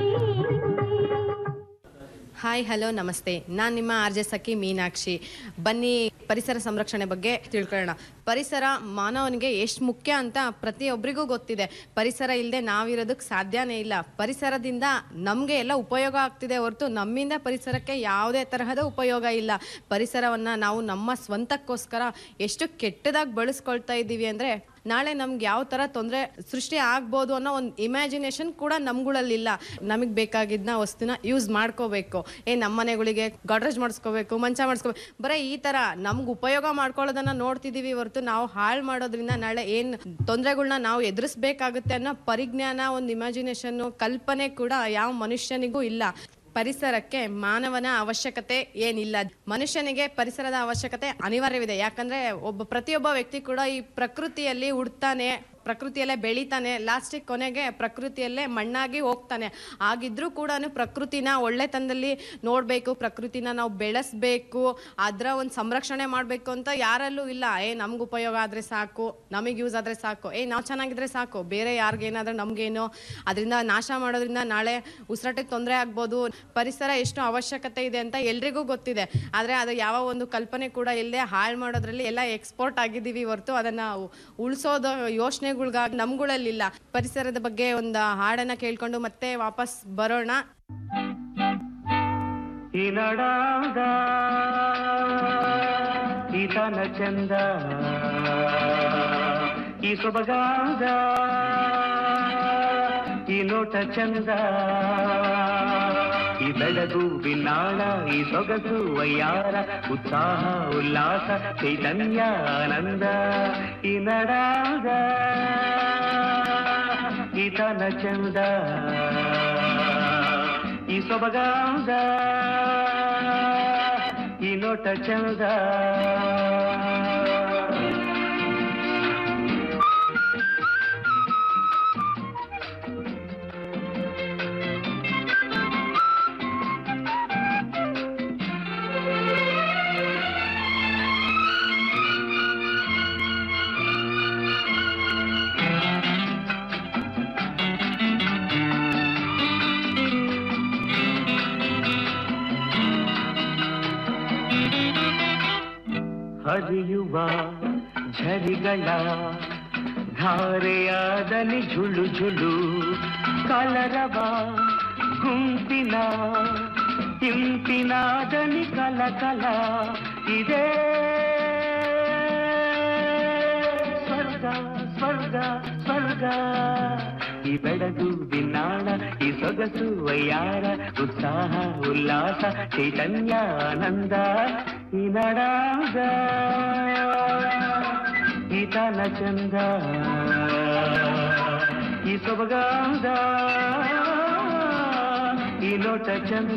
ಹಾಯ್ ಹಲೋ ನಮಸ್ತೆ ನಾನು ನಿಮ್ಮ ಆರ್ ಜೆ ಸಖಿ ಮೀನಾಕ್ಷಿ ಬನ್ನಿ ಪರಿಸರ ಸಂರಕ್ಷಣೆ ಬಗ್ಗೆ ತಿಳ್ಕೊಳ್ಳೋಣ ಪರಿಸರ ಮಾನವನಿಗೆ ಎಷ್ಟು ಮುಖ್ಯ ಅಂತ ಪ್ರತಿಯೊಬ್ಬರಿಗೂ ಗೊತ್ತಿದೆ ಪರಿಸರ ಇಲ್ಲದೆ ನಾವಿರೋದಕ್ಕೆ ಸಾಧ್ಯನೇ ಇಲ್ಲ ಪರಿಸರದಿಂದ ನಮಗೆ ಎಲ್ಲ ಉಪಯೋಗ ಆಗ್ತಿದೆ ಹೊರತು ನಮ್ಮಿಂದ ಪರಿಸರಕ್ಕೆ ಯಾವುದೇ ತರಹದ ಉಪಯೋಗ ಇಲ್ಲ ಪರಿಸರವನ್ನು ನಾವು ನಮ್ಮ ಸ್ವಂತಕ್ಕೋಸ್ಕರ ಎಷ್ಟು ಕೆಟ್ಟದಾಗಿ ಬಳಸ್ಕೊಳ್ತಾ ಇದ್ದೀವಿ ಅಂದರೆ ನಾಳೆ ನಮ್ಗೆ ಯಾವ ಥರ ತೊಂದರೆ ಸೃಷ್ಟಿ ಆಗ್ಬೋದು ಅನ್ನೋ ಒಂದು ಇಮ್ಯಾಜಿನೇಷನ್ ಕೂಡ ನಮ್ಗಳಲ್ಲಿಲ್ಲ ನಮಗೆ ಬೇಕಾಗಿದ್ದ ವಸ್ತುನ ಯೂಸ್ ಮಾಡ್ಕೋಬೇಕು ಏ ನಮ್ಮ ಮನೆಗಳಿಗೆ ಗಾಡ್ರೇಜ್ ಮಾಡಿಸ್ಕೋಬೇಕು ಮಂಚ ಮಾಡಿಸ್ಕೋಬೇಕು ಬರೀ ಈ ಥರ ನಮ್ಗೆ ಉಪಯೋಗ ಮಾಡ್ಕೊಳ್ಳೋದನ್ನ ನೋಡ್ತಿದ್ದೀವಿ ಹೊರತು ನಾವು ಹಾಳು ಮಾಡೋದ್ರಿಂದ ನಾಳೆ ಏನು ತೊಂದರೆಗಳ್ನ ನಾವು ಎದುರಿಸ್ಬೇಕಾಗುತ್ತೆ ಅನ್ನೋ ಪರಿಜ್ಞಾನ ಒಂದು ಇಮ್ಯಾಜಿನೇಷನ್ನು ಕಲ್ಪನೆ ಕೂಡ ಯಾವ ಮನುಷ್ಯನಿಗೂ ಇಲ್ಲ ಪರಿಸರಕ್ಕೆ ಮಾನವನ ಅವಶ್ಯಕತೆ ಏನಿಲ್ಲ ಮನುಷ್ಯನಿಗೆ ಪರಿಸರದ ಅವಶ್ಯಕತೆ ಅನಿವಾರ್ಯವಿದೆ ಯಾಕಂದ್ರೆ ಒಬ್ಬ ಪ್ರತಿಯೊಬ್ಬ ವ್ಯಕ್ತಿ ಕೂಡ ಈ ಪ್ರಕೃತಿಯಲ್ಲಿ ಹುಡ್ತಾನೆ ಪ್ರಕೃತಿಯಲ್ಲೇ ಬೆಳಿತಾನೆ ಲಾಸ್ಟಿಗೆ ಕೊನೆಗೆ ಪ್ರಕೃತಿಯಲ್ಲೇ ಮಣ್ಣಾಗಿ ಹೋಗ್ತಾನೆ ಆಗಿದ್ರೂ ಕೂಡ ಪ್ರಕೃತಿನ ಒಳ್ಳೆತನದಲ್ಲಿ ನೋಡಬೇಕು ಪ್ರಕೃತಿನ ನಾವು ಬೆಳೆಸ್ಬೇಕು ಅದರ ಒಂದು ಸಂರಕ್ಷಣೆ ಮಾಡಬೇಕು ಅಂತ ಯಾರಲ್ಲೂ ಇಲ್ಲ ಏ ನಮ್ಗೆ ಉಪಯೋಗ ಆದರೆ ಸಾಕು ನಮಗೆ ಯೂಸ್ ಆದರೆ ಸಾಕು ಏ ನಾವು ಚೆನ್ನಾಗಿದ್ರೆ ಸಾಕು ಬೇರೆ ಯಾರಿಗೇನಾದ್ರೂ ನಮಗೇನು ಅದರಿಂದ ನಾಶ ಮಾಡೋದ್ರಿಂದ ನಾಳೆ ಉಸಿರಾಟಕ್ಕೆ ತೊಂದರೆ ಆಗ್ಬೋದು ಪರಿಸರ ಎಷ್ಟು ಅವಶ್ಯಕತೆ ಇದೆ ಅಂತ ಎಲ್ರಿಗೂ ಗೊತ್ತಿದೆ ಆದರೆ ಅದು ಯಾವ ಒಂದು ಕಲ್ಪನೆ ಕೂಡ ಇಲ್ಲದೆ ಹಾಳು ಮಾಡೋದ್ರಲ್ಲಿ ಎಲ್ಲ ಎಕ್ಸ್ಪೋರ್ಟ್ ಆಗಿದ್ದೀವಿ ಹೊರತು ಅದನ್ನು ಉಳಿಸೋದು ಯೋಚನೆಗಳ್ಗಾಗಿ ನಮ್ಗಳಲ್ಲಿಲ್ಲ ಪರಿಸರದ ಬಗ್ಗೆ ಒಂದು ಹಾಡನ್ನ ಕೇಳ್ಕೊಂಡು ಮತ್ತೆ ವಾಪಸ್ ಬರೋಣ ಈ ನಡಾದ ಈತನ ಚಂದ ಈ ಸೊಬಗಾದ ಈ ನೋಟ ಚಂದ ಈ ಬೆಳಗು ಬಿನ್ನಾಳ ಈ ಸೊಗಸು ವಯ್ಯಾರ ಉತ್ಸಾಹ ಉಲ್ಲಾಸ ಚೈತನ್ಯ ಆನಂದ ಈ ನಡಾದ ಈತನ ಚಂದ ಈ ಸೊಬಗಾದ ಈ ನೋಟ ಚಂದ ಹರಿಯುವ ಝರಿಗಳ ಧಾರೆಯಾದಲ್ಲಿ ಝುಳು ಝುಳು ಕಲರವ ಗುಂಪಿನ ಇಂಪಿನಾದಲ್ಲಿ ಕಲ ಕಲ ಇದೆ ಸ್ವರ್ಗ ಸ್ವರ್ಗ ಸ್ವರ್ಗ ಈ ಬೆಳಗು ಬಿನ್ನಾಳ ಈ ಸೊಗಸು ವಯ್ಯಾರ ಉತ್ಸಾಹ ಉಲ್ಲಾಸ ಚೈತನ್ಯ ಆನಂದ ಈ ನಡಾಗ ಈ ತಾನ ಚಂದ ಈ ಸೊಬಗಾದ ಈ ನೋಟ ಚಂದ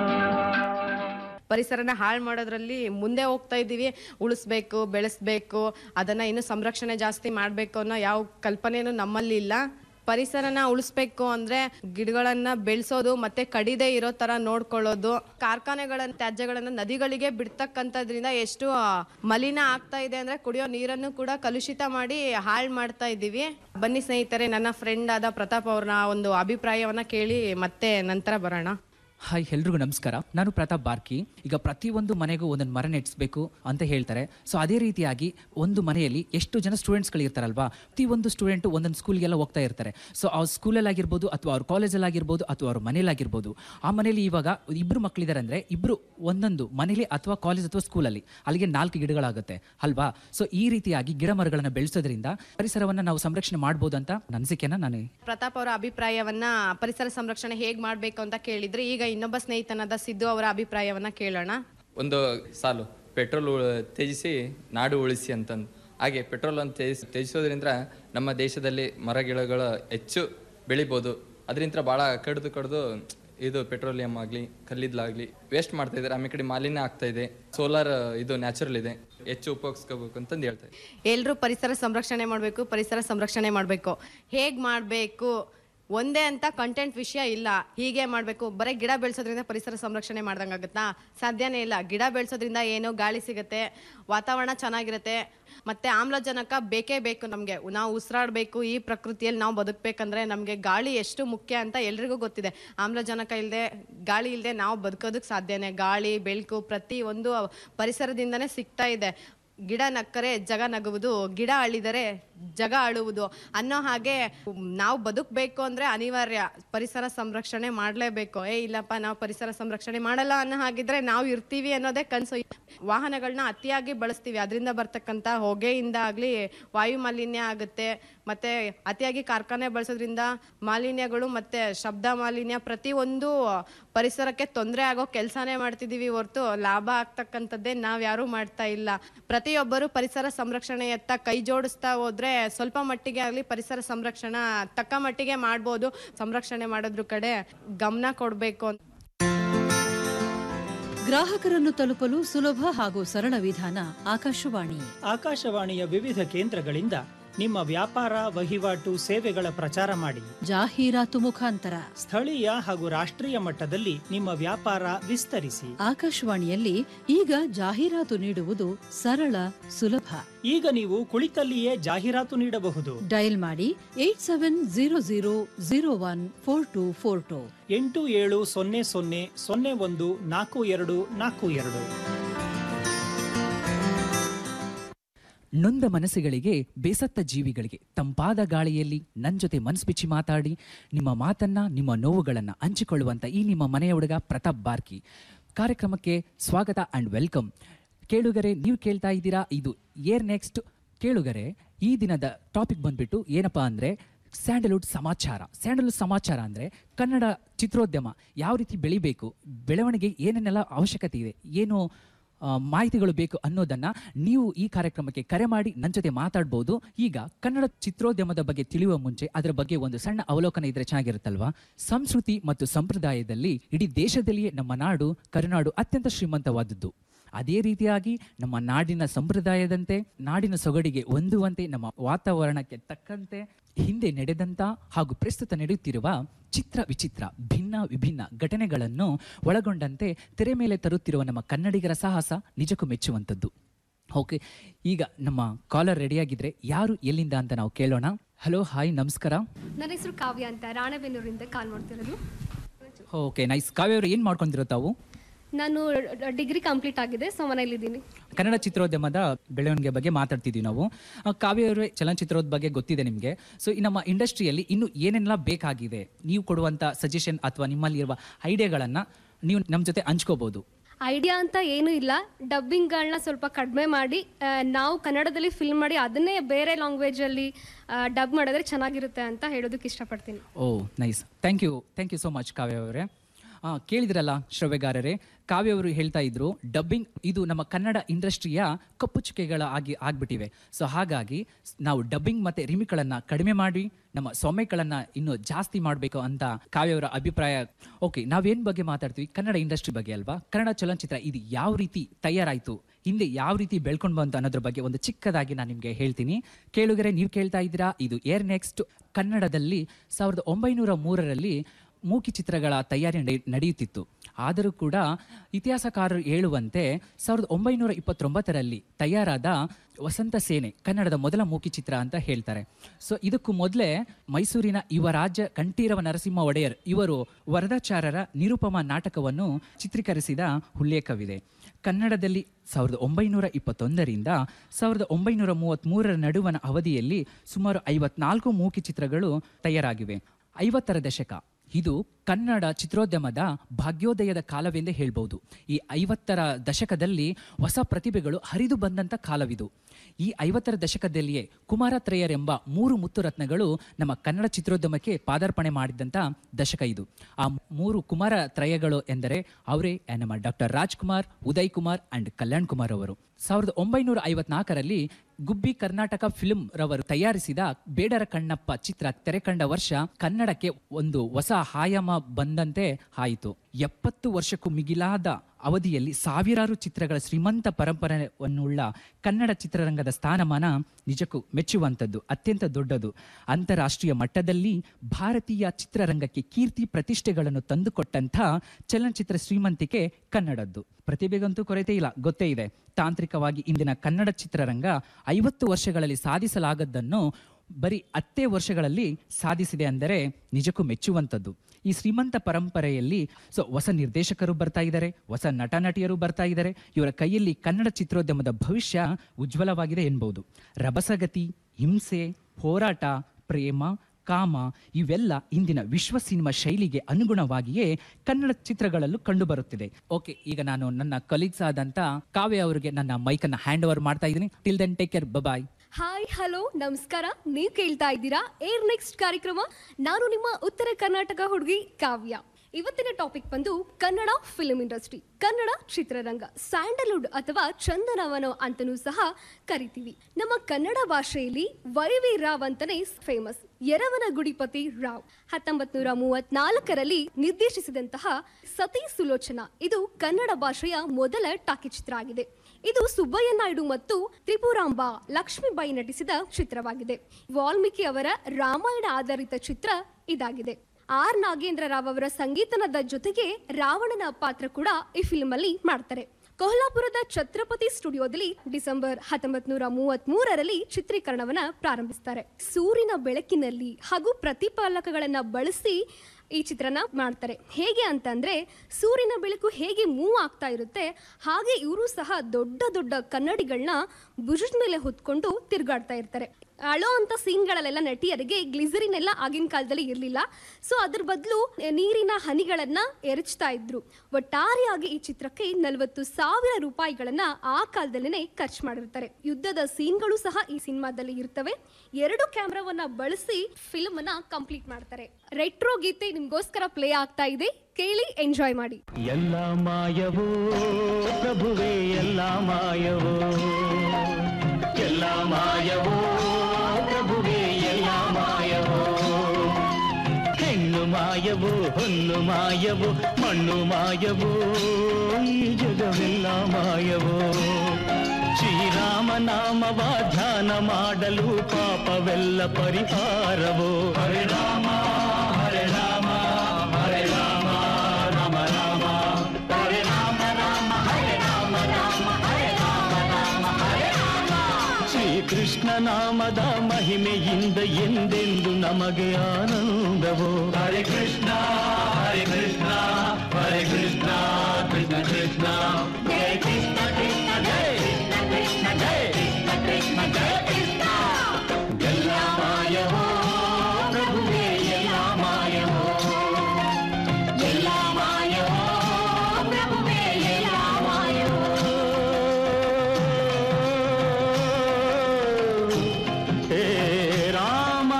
ಪರಿಸರನ ಹಾಳು ಮಾಡೋದ್ರಲ್ಲಿ ಮುಂದೆ ಹೋಗ್ತಾ ಇದ್ದೀವಿ ಉಳಿಸ್ಬೇಕು ಬೆಳೆಸ್ಬೇಕು ಅದನ್ನ ಇನ್ನೂ ಸಂರಕ್ಷಣೆ ಜಾಸ್ತಿ ಮಾಡಬೇಕು ಅನ್ನೋ ಯಾವ ಕಲ್ಪನೆನೂ ನಮ್ಮಲ್ಲಿ ಇಲ್ಲ ಪರಿಸರನ ಉಳಿಸ್ಬೇಕು ಅಂದ್ರೆ ಗಿಡಗಳನ್ನ ಬೆಳೆಸೋದು ಮತ್ತೆ ಕಡಿದೆ ಇರೋ ತರ ನೋಡ್ಕೊಳ್ಳೋದು ಕಾರ್ಖಾನೆಗಳ ತ್ಯಾಜ್ಯಗಳನ್ನ ನದಿಗಳಿಗೆ ಬಿಡ್ತಕ್ಕಂಥದ್ರಿಂದ ಎಷ್ಟು ಆ, ಮಲಿನ ಆಗ್ತಾ ಇದೆ ಅಂದ್ರೆ ಕುಡಿಯೋ ನೀರನ್ನು ಕೂಡ ಕಲುಷಿತ ಮಾಡಿ ಹಾಳು ಮಾಡ್ತಾ ಇದ್ದೀವಿ ಬನ್ನಿ ಸ್ನೇಹಿತರೆ ನನ್ನ ಫ್ರೆಂಡ್ ಆದ ಪ್ರತಾಪ್ ಅವ್ರನ್ನ ಒಂದು ಅಭಿಪ್ರಾಯವನ್ನ ಕೇಳಿ ಮತ್ತೆ ನಂತರ ಬರೋಣ ಹಾಯ್ ಎಲ್ರಿಗೂ ನಮಸ್ಕಾರ ನಾನು ಪ್ರತಾಪ್ ಬಾರ್ಕಿ ಈಗ ಪ್ರತಿಯೊಂದು ಮನೆಗೂ ಒಂದೊಂದು ಮರ ನೆಟ್ಸ್ಬೇಕು ಅಂತ ಹೇಳ್ತಾರೆ ಸೊ ಅದೇ ರೀತಿಯಾಗಿ ಒಂದು ಮನೆಯಲ್ಲಿ ಎಷ್ಟು ಜನ ಸ್ಟೂಡೆಂಟ್ಸ್ಗಳು ಇರ್ತಾರಲ್ವಾ ಪ್ರತಿಯೊಂದು ಸ್ಟೂಡೆಂಟ್ ಒಂದೊಂದು ಸ್ಕೂಲ್ಗೆಲ್ಲ ಹೋಗ್ತಾ ಇರ್ತಾರೆ ಸೊ ಅವ್ರ ಸ್ಕೂಲಲ್ಲಿ ಆಗಿರ್ಬೋದು ಅಥವಾ ಅವ್ರ ಕಾಲೇಜಲ್ಲಿ ಆಗಿರ್ಬೋದು ಅಥವಾ ಅವ್ರ ಮನೇಲಾಗಿರ್ಬೋದು ಆ ಮನೇಲಿ ಇವಾಗ ಇಬ್ಬರು ಮಕ್ಕಳಿದ್ದಾರೆ ಅಂದರೆ ಇಬ್ಬರು ಒಂದೊಂದು ಮನೇಲಿ ಅಥವಾ ಕಾಲೇಜ್ ಅಥವಾ ಸ್ಕೂಲಲ್ಲಿ ಅಲ್ಲಿಗೆ ನಾಲ್ಕು ಗಿಡಗಳಾಗುತ್ತೆ ಅಲ್ವಾ ಸೊ ಈ ರೀತಿಯಾಗಿ ಗಿಡ ಮರಗಳನ್ನು ಬೆಳೆಸೋದ್ರಿಂದ ಪರಿಸರವನ್ನು ನಾವು ಸಂರಕ್ಷಣೆ ಮಾಡ್ಬೋದು ಅಂತ ನನ್ನ ಅನಿಸಿಕೆನ ನಾನು ಪ್ರತಾಪ್ ಅವರ ಅಭಿಪ್ರಾಯವನ್ನ ಪರಿಸರ ಸಂರಕ್ಷಣೆ ಹೇಗ್ ಮಾಡ್ಬೇಕು ಅಂತ ಕೇಳಿದ್ರೆ ಈಗ ಇನ್ನೊಬ್ಬ ಸ್ನೇಹಿತನಾದ ಸಿದ್ದು ಅವರ ಅಭಿಪ್ರಾಯವನ್ನ ಕೇಳೋಣ ಒಂದು ಸಾಲು ಪೆಟ್ರೋಲ್ ಉ- ತ್ಯಜಿಸಿ ನಾಡು ಉಳಿಸಿ ಅಂತಂದು ಹಾಗೆ ಪೆಟ್ರೋಲ್ ಅನ್ನು ತ್ಯಜಿಸ್ ತ್ಯಜಿಸೋದ್ರಿಂದ ನಮ್ಮ ದೇಶದಲ್ಲಿ ಮರಗಿಡಗಳು ಹೆಚ್ಚು ಬೆಳಿಬೋದು ಅದರಿಂದ ಭಾಳ ಕಡ್ದು ಕಡ್ದು ಇದು ಪೆಟ್ರೋಲಿಯಂ ಆಗಲಿ ಕಲ್ಲಿದ್ದಲಾಗಲಿ ವೇಸ್ಟ್ ಮಾಡ್ತಾ ಇದ್ದಾರೆ ಆಮೇಲೆ ಕಡೆ ಮಾಲಿನ್ಯ ಆಗ್ತಾ ಇದೆ ಸೋಲಾರ್ ಇದು ನ್ಯಾಚುರಲ್ ಇದೆ ಹೆಚ್ಚು ಉಪಯೋಗಿಸ್ಕೋಬೇಕು ಅಂತಂದು ಹೇಳ್ತಾ ಇದ್ದಾರೆ ಎಲ್ಲರೂ ಪರಿಸರ ಸಂರಕ್ಷಣೆ ಮಾಡಬೇಕು ಪರಿಸರ ಸಂರಕ್ಷಣೆ ಮಾಡಬೇಕು ಹೇಗೆ ಮಾಡಬೇಕು ಒಂದೇ ಅಂತ ಕಂಟೆಂಟ್ ವಿಷಯ ಇಲ್ಲ ಹೀಗೆ ಮಾಡಬೇಕು ಬರೀ ಗಿಡ ಬೆಳೆಸೋದ್ರಿಂದ ಪರಿಸರ ಸಂರಕ್ಷಣೆ ಮಾಡ್ದಂಗಾಗುತ್ತಾ ಸಾಧ್ಯನೇ ಇಲ್ಲ ಗಿಡ ಬೆಳೆಸೋದ್ರಿಂದ ಏನೋ ಗಾಳಿ ಸಿಗುತ್ತೆ ವಾತಾವರಣ ಚೆನ್ನಾಗಿರುತ್ತೆ ಮತ್ತೆ ಆಮ್ಲಜನಕ ಬೇಕೇ ಬೇಕು ನಮಗೆ ನಾವು ಉಸಿರಾಡಬೇಕು ಈ ಪ್ರಕೃತಿಯಲ್ಲಿ ನಾವು ಬದುಕಬೇಕಂದ್ರೆ ನಮಗೆ ಗಾಳಿ ಎಷ್ಟು ಮುಖ್ಯ ಅಂತ ಎಲ್ರಿಗೂ ಗೊತ್ತಿದೆ ಆಮ್ಲಜನಕ ಇಲ್ಲದೆ ಗಾಳಿ ಇಲ್ಲದೆ ನಾವು ಬದುಕೋದಕ್ಕೆ ಸಾಧ್ಯನೇ ಗಾಳಿ ಬೆಳಕು ಪ್ರತಿ ಒಂದು ಪರಿಸರದಿಂದನೇ ಸಿಗ್ತಾ ಇದೆ ಗಿಡ ನಕ್ಕರೆ ಜಗ ನಗುವುದು ಗಿಡ ಅಳಿದರೆ ಜಗ ಅಳುವುದು ಅನ್ನೋ ಹಾಗೆ ನಾವು ಬದುಕಬೇಕು ಅಂದ್ರೆ ಅನಿವಾರ್ಯ ಪರಿಸರ ಸಂರಕ್ಷಣೆ ಮಾಡಲೇಬೇಕು ಏ ಇಲ್ಲಪ್ಪ ನಾವು ಪರಿಸರ ಸಂರಕ್ಷಣೆ ಮಾಡಲ್ಲ ಅನ್ನೋ ಹಾಗಿದ್ರೆ ನಾವು ಇರ್ತೀವಿ ಅನ್ನೋದೇ ಕನಸು ವಾಹನಗಳನ್ನ ಅತಿಯಾಗಿ ಬಳಸ್ತೀವಿ ಅದರಿಂದ ಬರ್ತಕ್ಕಂಥ ಹೊಗೆಯಿಂದ ಆಗಲಿ ವಾಯು ಮಾಲಿನ್ಯ ಆಗುತ್ತೆ ಮತ್ತೆ ಅತಿಯಾಗಿ ಕಾರ್ಖಾನೆ ಬಳಸೋದ್ರಿಂದ ಮಾಲಿನ್ಯಗಳು ಮತ್ತೆ ಶಬ್ದ ಮಾಲಿನ್ಯ ಪ್ರತಿಯೊಂದು ಪರಿಸರಕ್ಕೆ ತೊಂದರೆ ಆಗೋ ಕೆಲಸನೇ ಮಾಡ್ತಿದೀವಿ ಹೊರತು ಲಾಭ ಆಗ್ತಕ್ಕಂಥದ್ದೇ ನಾವ್ ಯಾರು ಮಾಡ್ತಾ ಇಲ್ಲ ಪ್ರತಿಯೊಬ್ಬರು ಪರಿಸರ ಸಂರಕ್ಷಣೆಯತ್ತ ಕೈ ಜೋಡಿಸ್ತಾ ಹೋದ್ರೆ ಸ್ವಲ್ಪ ಮಟ್ಟಿಗೆ ಆಗಲಿ ಪರಿಸರ ಸಂರಕ್ಷಣಾ ತಕ್ಕ ಮಟ್ಟಿಗೆ ಮಾಡ್ಬೋದು ಸಂರಕ್ಷಣೆ ಮಾಡೋದ್ರ ಕಡೆ ಗಮನ ಕೊಡಬೇಕು ಅಂತ ಗ್ರಾಹಕರನ್ನು ತಲುಪಲು ಸುಲಭ ಹಾಗೂ ಸರಳ ವಿಧಾನ ಆಕಾಶವಾಣಿ ಆಕಾಶವಾಣಿಯ ವಿವಿಧ ಕೇಂದ್ರಗಳಿಂದ ನಿಮ್ಮ ವ್ಯಾಪಾರ ವಹಿವಾಟು ಸೇವೆಗಳ ಪ್ರಚಾರ ಮಾಡಿ ಜಾಹೀರಾತು ಮುಖಾಂತರ ಸ್ಥಳೀಯ ಹಾಗೂ ರಾಷ್ಟ್ರೀಯ ಮಟ್ಟದಲ್ಲಿ ನಿಮ್ಮ ವ್ಯಾಪಾರ ವಿಸ್ತರಿಸಿ ಆಕಾಶವಾಣಿಯಲ್ಲಿ ಈಗ ಜಾಹೀರಾತು ನೀಡುವುದು ಸರಳ ಸುಲಭ ಈಗ ನೀವು ಕುಳಿತಲ್ಲಿಯೇ ಜಾಹೀರಾತು ನೀಡಬಹುದು ಡಯಲ್ ಮಾಡಿ eight seven zero zero zero one four two four two ಎಂಟು ಏಳು ಸೊನ್ನೆ ಸೊನ್ನೆ ಸೊನ್ನೆ ಒಂದು ನಾಲ್ಕು ಎರಡು ನಾಲ್ಕು ಎರಡು ನೊಂದ ಮನಸ್ಸುಗಳಿಗೆ ಬೇಸತ್ತ ಜೀವಿಗಳಿಗೆ ತಂಪಾದ ಗಾಳಿಯಲ್ಲಿ ನನ್ನ ಜೊತೆ ಮನಸ್ಸು ಬಿಚ್ಚಿ ಮಾತಾಡಿ ನಿಮ್ಮ ಮಾತನ್ನ ನಿಮ್ಮ ನೋವುಗಳನ್ನು ಹಂಚಿಕೊಳ್ಳುವಂಥ ಈ ನಿಮ್ಮ ಮನೆಯ ಹುಡುಗ ಪ್ರತಾಪ್ ಬಾರ್ಕಿ ಕಾರ್ಯಕ್ರಮಕ್ಕೆ ಸ್ವಾಗತ ಆ್ಯಂಡ್ ವೆಲ್ಕಮ್ ಕೇಳುಗರೆ ನೀವು ಕೇಳ್ತಾ ಇದ್ದೀರಾ ಇದು ಏರ್ ನೆಕ್ಸ್ಟ್ ಕೇಳುಗರೆ ಈ ದಿನದ ಟಾಪಿಕ್ ಬಂದ್ಬಿಟ್ಟು ಏನಪ್ಪಾ ಅಂದರೆ ಸ್ಯಾಂಡಲ್ವುಡ್ ಸಮಾಚಾರ ಸ್ಯಾಂಡಲ್ವುಡ್ ಸಮಾಚಾರ ಅಂದರೆ ಕನ್ನಡ ಚಿತ್ರೋದ್ಯಮ ಯಾವ ರೀತಿ ಬೆಳಿಬೇಕು ಬೆಳವಣಿಗೆ ಏನೇನೆಲ್ಲ ಅವಶ್ಯಕತೆ ಇದೆ ಏನು ಆ, ಮಾಹಿತಿಗಳು ಬೇಕು ಅನ್ನೋದನ್ನ ನೀವು ಈ ಕಾರ್ಯಕ್ರಮಕ್ಕೆ ಕರೆ ಮಾಡಿ ನನ್ನ ಜೊತೆ ಮಾತಾಡ್ಬೋದು ಈಗ ಕನ್ನಡ ಚಿತ್ರೋದ್ಯಮದ ಬಗ್ಗೆ ತಿಳಿಯುವ ಮುಂಚೆ ಅದರ ಬಗ್ಗೆ ಒಂದು ಸಣ್ಣ ಅವಲೋಕನ ಇದ್ರೆ ಚೆನ್ನಾಗಿರುತ್ತಲ್ವಾ ಸಂಸ್ಕೃತಿ ಮತ್ತು ಸಂಪ್ರದಾಯದಲ್ಲಿ ಇಡೀ ದೇಶದಲ್ಲಿಯೇ ನಮ್ಮ ನಾಡು ಕರುನಾಡು ಅತ್ಯಂತ ಶ್ರೀಮಂತವಾದದ್ದು ಅದೇ ರೀತಿಯಾಗಿ ನಮ್ಮ ನಾಡಿನ ಸಂಪ್ರದಾಯದಂತೆ ನಾಡಿನ ಸೊಗಡಿಗೆ ಹೊಂದುವಂತೆ ನಮ್ಮ ವಾತಾವರಣಕ್ಕೆ ತಕ್ಕಂತೆ ಹಿಂದೆ ನಡೆದಂತ ಹಾಗೂ ಪ್ರಸ್ತುತ ನಡೆಯುತ್ತಿರುವ ಚಿತ್ರ ವಿಚಿತ್ರ ಭಿನ್ನ ವಿಭಿನ್ನ ಘಟನೆಗಳನ್ನು ಒಳಗೊಂಡಂತೆ ತೆರೆ ಮೇಲೆ ತರುತ್ತಿರುವ ನಮ್ಮ ಕನ್ನಡಿಗರ ಸಾಹಸ ನಿಜಕ್ಕೂ ಮೆಚ್ಚುವಂಥದ್ದು ಓಕೆ ಈಗ ನಮ್ಮ ಕಾಲರ್ ರೆಡಿಯಾಗಿದ್ರೆ ಯಾರು ಎಲ್ಲಿಂದ ಅಂತ ನಾವು ಕೇಳೋಣ ಹಲೋ ಹಾಯ್ ನಮಸ್ಕಾರ ನನ್ನ ಹೆಸರು ಕಾವ್ಯ ಅಂತ ರಾಣೆಬೆನ್ನೂರಿಂದ ಕಾಲ್ ಮಾಡ್ತಿರೋದು ಓಕೆ ನೈಸ್ ಕಾವ್ಯ ಅವರು ಏನು ಮಾಡ್ಕೊಂಡಿರೋ ತಾವು ನಾನು ಡಿಗ್ರಿ ಕಂಪ್ಲೀಟ್ ಆಗಿದೆ ಸೊ ಮನೇಲಿದ್ದೀನಿ ಕನ್ನಡ ಚಿತ್ರೋದ್ಯಮದ ಬೆಳವಣಿಗೆ ಬಗ್ಗೆ ಮಾತಾಡ್ತಿದ್ದೀವಿ ನಾವು ಆ, ಕಾವ್ಯ ಅವರೇ ಚಲನಚಿತ್ರದ ಬಗ್ಗೆ ಗೊತ್ತಿದೆ ನಿಮಗೆ ಸೊ ಈ ನಮ್ಮ ಇಂಡಸ್ಟ್ರಿಯಲ್ಲಿ ಇನ್ನು ಏನೆಲ್ಲ ಬೇಕಾಗಿದೆ ನೀವು ಕೊಡುವಂಥ ಸಜೆಷನ್ ಅಥವಾ ನಿಮ್ಮಲ್ಲಿರುವ ಐಡಿಯಾಗಳನ್ನು ನೀವು ನಮ್ಮ ಜೊತೆ ಹಂಚ್ಕೋಬಹುದು ಐಡಿಯಾ ಅಂತ ಏನೂ ಇಲ್ಲ ಡಬ್ಬಿಂಗ್ಗಳನ್ನ ಸ್ವಲ್ಪ ಕಡಿಮೆ ಮಾಡಿ ಆ, ನಾವು ಕನ್ನಡದಲ್ಲಿ ಫಿಲ್ಮ್ ಮಾಡಿ ಅದನ್ನೇ ಬೇರೆ ಲ್ಯಾಂಗ್ವೇಜಲ್ಲಿ ಡಬ್ ಮಾಡಿದ್ರೆ ಚೆನ್ನಾಗಿರುತ್ತೆ ಅಂತ ಹೇಳೋದಕ್ಕೆ ಇಷ್ಟಪಡ್ತೀನಿ oh nice thank you thank you so much Kavya ಅವರೇ ಆ, ಕೇಳಿದ್ರಲ್ಲ ಶ್ರವ್ಯಗಾರರೇ ಕಾವ್ಯ ಅವರು ಹೇಳ್ತಾ ಇದ್ರು ಡಬ್ಬಿಂಗ್ ಇದು ನಮ್ಮ ಕನ್ನಡ ಇಂಡಸ್ಟ್ರಿಯ ಕಪ್ಪು ಚುಕ್ಕೆಗಳ ಆಗಿ ಆಗ್ಬಿಟ್ಟಿವೆ ಸೊ ಹಾಗಾಗಿ ಸ್- ನಾವು ಡಬ್ಬಿಂಗ್ ಮತ್ತೆ ರಿಮಿಕ್ಗಳನ್ನು ಕಡಿಮೆ ಮಾಡಿ ನಮ್ಮ ಸೊಮ್ಮೆಗಳನ್ನು ಇನ್ನೂ ಜಾಸ್ತಿ ಮಾಡಬೇಕು ಅಂತ ಕಾವ್ಯ ಅವರ ಅಭಿಪ್ರಾಯ ಓಕೆ ನಾವೇನ್ ಬಗ್ಗೆ ಮಾತಾಡ್ತೀವಿ ಕನ್ನಡ ಇಂಡಸ್ಟ್ರಿ ಬಗ್ಗೆ ಅಲ್ವಾ ಕನ್ನಡ ಚಲನಚಿತ್ರ ಇದು ಯಾವ ರೀತಿ ತಯಾರಾಯಿತು ಹಿಂದೆ ಯಾವ ರೀತಿ ಬೆಳ್ಕೊಂಡು ಬಂತು ಅನ್ನೋದ್ರ ಬಗ್ಗೆ ಒಂದು ಚಿಕ್ಕದಾಗಿ ನಾನು ನಿಮಗೆ ಹೇಳ್ತೀನಿ ಕೇಳುಗರೆ ನೀವು ಕೇಳ್ತಾ ಇದ್ದೀರಾ ಇದು ಏರ್ ನೆಕ್ಸ್ಟ್ ಕನ್ನಡದಲ್ಲಿ ಸಾವಿರದ ಒಂಬೈನೂರ ಮೂರರಲ್ಲಿ ಮೂಕಿ ಚಿತ್ರಗಳ ತಯಾರಿ ನಡೆ- ನಡೆಯುತ್ತಿತ್ತು ಆದರೂ ಕೂಡ ಇತಿಹಾಸಕಾರರು ಹೇಳುವಂತೆ ಸಾವಿರದ ಒಂಬೈನೂರ ಇಪ್ಪತ್ತೊಂಬತ್ತರಲ್ಲಿ ತಯಾರಾದ ವಸಂತ ಸೇನೆ ಕನ್ನಡದ ಮೊದಲ ಮೂಕಿ ಚಿತ್ರ ಅಂತ ಹೇಳ್ತಾರೆ ಸೊ ಇದಕ್ಕೂ ಮೊದಲೇ ಮೈಸೂರಿನ ಯುವರಾಜ ಕಂಠೀರವ ನರಸಿಂಹ ಒಡೆಯರ್ ಇವರು ವರದಾಚಾರ್ಯರ ನಿರುಪಮ ನಾಟಕವನ್ನು ಚಿತ್ರೀಕರಿಸಿದ ಉಲ್ಲೇಖವಿದೆ ಕನ್ನಡದಲ್ಲಿ ಸಾವಿರದ ಒಂಬೈನೂರ ಇಪ್ಪತ್ತೊಂದರಿಂದ ಸಾವಿರದ ಒಂಬೈನೂರ ಮೂವತ್ತ್ಮೂರರ ನಡುವಣ ಅವಧಿಯಲ್ಲಿ ಸುಮಾರು ಐವತ್ನಾಲ್ಕು ಮೂಕಿ ಚಿತ್ರಗಳು ತಯಾರಾಗಿವೆ ಐವತ್ತರ ದಶಕ ಇದು ಕನ್ನಡ ಚಿತ್ರೋದ್ಯಮದ ಭಾಗ್ಯೋದಯದ ಕಾಲವೆಂದೇ ಹೇಳ್ಬೋದು ಈ ಐವತ್ತರ ದಶಕದಲ್ಲಿ ಹೊಸ ಪ್ರತಿಭೆಗಳು ಹರಿದು ಬಂದಂಥ ಕಾಲವಿದು ಈ ಐವತ್ತರ ದಶಕದಲ್ಲಿಯೇ ಕುಮಾರತ್ರಯರ್ ಎಂಬ ಮೂರು ಮುತ್ತು ರತ್ನಗಳು ನಮ್ಮ ಕನ್ನಡ ಚಿತ್ರೋದ್ಯಮಕ್ಕೆ ಪಾದಾರ್ಪಣೆ ಮಾಡಿದಂಥ ದಶಕ ಇದು ಆ ಮೂರು ಕುಮಾರ ತ್ರಯಗಳು ಎಂದರೆ ಅವರೇ ನಮ್ಮ ಡಾಕ್ಟರ್ ರಾಜ್ಕುಮಾರ್ ಉದಯ್ ಕುಮಾರ್ ಅಂಡ್ ಕಲ್ಯಾಣ್ ಕುಮಾರ್ ಅವರು ಸಾವಿರದ ಒಂಬೈನೂರ ಐವತ್ನಾಲ್ಕರಲ್ಲಿ ಗುಬ್ಬಿ ಕರ್ನಾಟಕ ಫಿಲ್ಮ್ ರವರು ತಯಾರಿಸಿದ ಬೇಡರ ಕಣ್ಣಪ್ಪ ಚಿತ್ರ ತೆರೆ ಕಂಡ ವರ್ಷ ಕನ್ನಡಕ್ಕೆ ಒಂದು ಹೊಸ ಆಯಾಮ ಬಂದಂತೆ ಆಯಿತು ಎಪ್ಪತ್ತು ವರ್ಷಕ್ಕೂ ಮಿಗಿಲಾದ ಅವಧಿಯಲ್ಲಿ ಸಾವಿರಾರು ಚಿತ್ರಗಳ ಶ್ರೀಮಂತ ಪರಂಪರೆಯನ್ನುಳ್ಳ ಕನ್ನಡ ಚಿತ್ರರಂಗದ ಸ್ಥಾನಮಾನ ನಿಜಕ್ಕೂ ಮೆಚ್ಚುವಂಥದ್ದು ಅತ್ಯಂತ ದೊಡ್ಡದು ಅಂತಾರಾಷ್ಟ್ರೀಯ ಮಟ್ಟದಲ್ಲಿ ಭಾರತೀಯ ಚಿತ್ರರಂಗಕ್ಕೆ ಕೀರ್ತಿ ಪ್ರತಿಷ್ಠೆಗಳನ್ನು ತಂದುಕೊಟ್ಟಂಥ ಚಲನಚಿತ್ರ ಶ್ರೀಮಂತಿಕೆ ಕನ್ನಡದ್ದು ಪ್ರತಿಭೆಗಂತೂ ಕೊರತೆ ಇಲ್ಲ ಗೊತ್ತೇ ಇದೆ ತಾಂತ್ರಿಕವಾಗಿ ಇಂದಿನ ಕನ್ನಡ ಚಿತ್ರರಂಗ ಐವತ್ತು ವರ್ಷಗಳಲ್ಲಿ ಸಾಧಿಸಲಾಗದ್ದನ್ನು ಬರೀ ಹತ್ತೇ ವರ್ಷಗಳಲ್ಲಿ ಸಾಧಿಸಿದೆ ಅಂದರೆ ನಿಜಕ್ಕೂ ಮೆಚ್ಚುವಂಥದ್ದು ಈ ಶ್ರೀಮಂತ ಪರಂಪರೆಯಲ್ಲಿ ಸೊ ಹೊಸ ನಿರ್ದೇಶಕರು ಬರ್ತಾ ಇದ್ದಾರೆ ಹೊಸ ನಟ ನಟಿಯರು ಬರ್ತಾ ಇದ್ದಾರೆ ಇವರ ಕೈಯಲ್ಲಿ ಕನ್ನಡ ಚಿತ್ರೋದ್ಯಮದ ಭವಿಷ್ಯ ಉಜ್ವಲವಾಗಿದೆ ಎನ್ಬಹುದು ರಭಸಗತಿ ಹಿಂಸೆ ಹೋರಾಟ ಪ್ರೇಮ ಕಾಮ ಇವೆಲ್ಲ ಇಂದಿನ ವಿಶ್ವ ಸಿನಿಮಾ ಶೈಲಿಗೆ ಅನುಗುಣವಾಗಿಯೇ ಕನ್ನಡ ಚಿತ್ರಗಳಲ್ಲೂ ಕಂಡುಬರುತ್ತಿದೆ ಓಕೆ ಈಗ ನಾನು ನನ್ನ ಕಲೀಗ್ಸ್ ಆದಂತ ಕಾವ್ಯ ಅವರಿಗೆ ನನ್ನ ಮೈಕನ್ನ ಹ್ಯಾಂಡ್ ಓವರ್ ಮಾಡ್ತಾ ಇದ್ದೀನಿ till then take care bye hi hello ನಮಸ್ಕಾರ ನೀವು ಕೇಳ್ತಾ ಇದ್ದೀರಾ ಏರ್ ನೆಕ್ಸ್ಟ್ ಕಾರ್ಯಕ್ರಮ ನಾನು ನಿಮ್ಮ ಉತ್ತರ ಕರ್ನಾಟಕ ಹುಡುಗಿ ಕಾವ್ಯ ಇವತ್ತಿನ ಟಾಪಿಕ್ ಬಂದು ಕನ್ನಡ ಫಿಲ್ಮ್ ಇಂಡಸ್ಟ್ರಿ ಕನ್ನಡ ಚಿತ್ರರಂಗ ಸ್ಯಾಂಡಲ್ವುಡ್ ಅಥವಾ ಚಂದನವನ ಅಂತನೂ ಸಹ ಕರಿತೀವಿ ನಮ್ಮ ಕನ್ನಡ ಭಾಷೆಯಲ್ಲಿ ವೈವಿ ರಾವ್ ಅಂತಾನೆ ಫೇಮಸ್ ಎರವನ ಗುಡಿಪತಿ ರಾವ್ ಹತ್ತೊಂಬತ್ ನೂರ ಮೂವತ್ನಾಲ್ಕರಲ್ಲಿ ನಿರ್ದೇಶಿಸಿದಂತಹ ಸತಿ ಸುಲೋಚನಾ ಇದು ಕನ್ನಡ ಭಾಷೆಯ ಮೊದಲ ಟಾಕಿ ಚಿತ್ರ ಆಗಿದೆ ಇದು ಸುಬ್ಬಯ್ಯ ನಾಯ್ಡು ಮತ್ತು ತ್ರಿಪುರಾಂಬ ಲಕ್ಷ್ಮೀಬಾಯಿ ನಟಿಸಿದ ಚಿತ್ರವಾಗಿದೆ ವಾಲ್ಮೀಕಿ ಅವರ ರಾಮಾಯಣ ಆಧಾರಿತ ಚಿತ್ರ ಇದಾಗಿದೆ ಆರ್ ನಾಗೇಂದ್ರ ರಾವ್ ಅವರ ಸಂಗೀತನದ ಜೊತೆಗೆ ರಾವಣನ ಪಾತ್ರ ಕೂಡ ಈ ಫಿಲ್ಮ್ ಅಲ್ಲಿ ಮಾಡ್ತಾರೆ ಕೊಲ್ಹಾಪುರದ ಛತ್ರಪತಿ ಸ್ಟುಡಿಯೋದಲ್ಲಿ ಡಿಸೆಂಬರ್ ಹತ್ತೊಂಬತ್ ನೂರ ಮೂವತ್ತ್ ಮೂರರಲ್ಲಿ ಚಿತ್ರೀಕರಣವನ್ನ ಪ್ರಾರಂಭಿಸ್ತಾರೆ ಸೂರ್ಯನ ಬೆಳಕಿನಲ್ಲಿ ಹಾಗೂ ಪ್ರತಿಪಾಲಕಗಳನ್ನ ಬಳಸಿ ಈ ಚಿತ್ರನ ಮಾಡ್ತಾರೆ ಹೇಗೆ ಅಂತಂದ್ರೆ ಸೂರ್ಯನ ಬೆಳಕು ಹೇಗೆ ಮೂವ್ ಆಗ್ತಾ ಇರುತ್ತೆ ಹಾಗೆ ಇವರು ಸಹ ದೊಡ್ಡ ದೊಡ್ಡ ಕನ್ನಡಿಗಳನ್ನ ಭುಜದ ಮೇಲೆ ಹೊತ್ಕೊಂಡು ತಿರುಗಾಡ್ತಾ ಇರ್ತಾರೆ ಅಳೋ ಅಂತ ಸೀನ್ಗಳಲ್ಲೆಲ್ಲ ನಟಿಯರಿಗೆ ಗ್ಲಿಸರಿನ್ ಎಲ್ಲ ಆಗಿನ ಕಾಲದಲ್ಲಿ ಇರಲಿಲ್ಲ ಸೊ ಅದ್ರ ಬದಲು ನೀರಿನ ಹನಿಗಳನ್ನ ಎರಚ್ತಾ ಇದ್ರು ಒಟ್ಟಾರೆಯಾಗಿ ಈ ಚಿತ್ರಕ್ಕೆ ನಲವತ್ತು ಸಾವಿರ ರೂಪಾಯಿಗಳನ್ನ ಆ ಕಾಲದಲ್ಲೇ ಖರ್ಚು ಮಾಡಿರ್ತಾರೆ ಯುದ್ಧದ ಸೀನ್ಗಳು ಸಹ ಈ ಸಿನಿಮಾದಲ್ಲಿ ಇರ್ತವೆ ಎರಡು ಕ್ಯಾಮ್ರಾವನ್ನ ಬಳಸಿ ಫಿಲ್ಮ್ ಅನ್ನ ಕಂಪ್ಲೀಟ್ ಮಾಡ್ತಾರೆ ರೆಟ್ರೋ ಗೀತೆ ನಿಮ್ಗೋಸ್ಕರ ಪ್ಲೇ ಆಗ್ತಾ ಇದೆ ಕೇಳಿ ಎಂಜಾಯ್ ಮಾಡಿ ಎಲ್ಲ ಮಾಯವೋ ಪ್ರಭುವೇ ಎಲ್ಲ ಮಾಯವೋ ಎಲ್ಲ ಮಾಯವೋ ಪ್ರಭುವೇ ಎಲ್ಲ ಮಾಯವೋ ಹೆಣ್ಣು ಮಾಯವೋ ಹೊನ್ನು ಮಾಯವೋ ಮಣ್ಣು ಮಾಯವೋ ಈ ಜಗವೆಲ್ಲ ಮಾಯವೋ ಶ್ರೀರಾಮ ನಾಮವ ಧ್ಯಾನ ಮಾಡಲು ಪಾಪವೆಲ್ಲ ಪರಿಹಾರವೋ ಹರೆ ರಾಮ ಹರೆ ರಾಮ ಹರೆ ರಾಮ ರಾಮ ರಾಮ ಹರೆ ರಾಮ ರಾಮ ಹರೆ ರಾಮ ರಾಮ ಹರೆ ರಾಮ ರಾಮ ಹರೆ ರಾಮ ಶ್ರೀಕೃಷ್ಣ ನಾಮದ ಮಹಿಮೆಯಿಂದ ಎಂದೆಂದು ನಮಗೆ ಆನಂದವೋ ಹರೆ ಕೃಷ್ಣ ಹರೆ ಕೃಷ್ಣ ಹರೆ ಕೃಷ್ಣ ಕೃಷ್ಣ ಕೃಷ್ಣ ಜಯ ಕೃಷ್ಣ ಕೃಷ್ಣ ಜಯ ಕೃಷ್ಣ ಕೃಷ್ಣ ಜಯ ಕೃಷ್ಣ ಕೃಷ್ಣ ಜಯ ಕೃಷ್ಣ ಎಲ್ಲ ಮಾಯವೋ ಪ್ರಭುವೇ ಎಲ್ಲ ಮಾಯವೋ ಎಲ್ಲ ಮಾಯವೋ ಪ್ರಭುವೇ ಎಲ್ಲ ಮಾಯವೋ ಹೇ ರಾಮ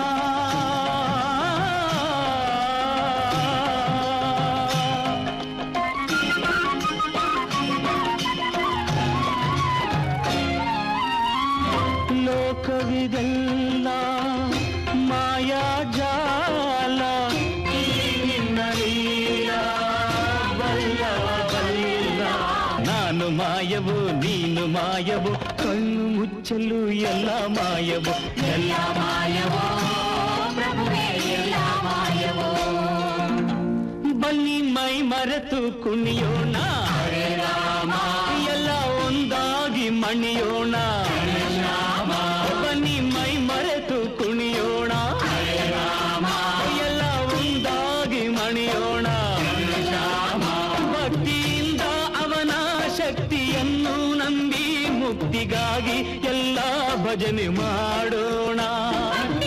ಲೋಕವಿದೆಲ್ಲ ಮಾಯಾ ಜಾಲ ನಿನ್ನ ಲೀಲ ಬಲ್ಲವ ಬಲ್ಲ ನಾನು ಮಾಯವು ನೀನು ಮಾಯವು ಕಣ್ಣು ಮುಚ್ಚಲು ಎಲ್ಲ ಮಾಯವು ಎಲ್ಲ ಮಾಯವೋ ಪ್ರಭುವೇ ಎಲ್ಲ ಮಾಯವೋ ಬನ್ನಿ ಮೈ ಮರೆತು ಕುಣಿಯೋಣ ಹರೇ ರಾಮ ಎಲ್ಲ ಒಂದಾಗಿ ಮಣಿಯೋಣ ರಾಮ ಬನ್ನಿ ಮೈ ಮರೆತು ಕುಣಿಯೋಣ ಹರೇ ರಾಮ ಎಲ್ಲ ಒಂದಾಗಿ ಮಣಿಯೋಣ ರಾಮ ಭಕ್ತಿಯಿಂದ ಅವನ ಶಕ್ತಿಯನ್ನು ನಂಬಿ ಮುಕ್ತಿಗಾಗಿ ಎಲ್ಲ ಭಜನೆ ಮಾಡೋಣ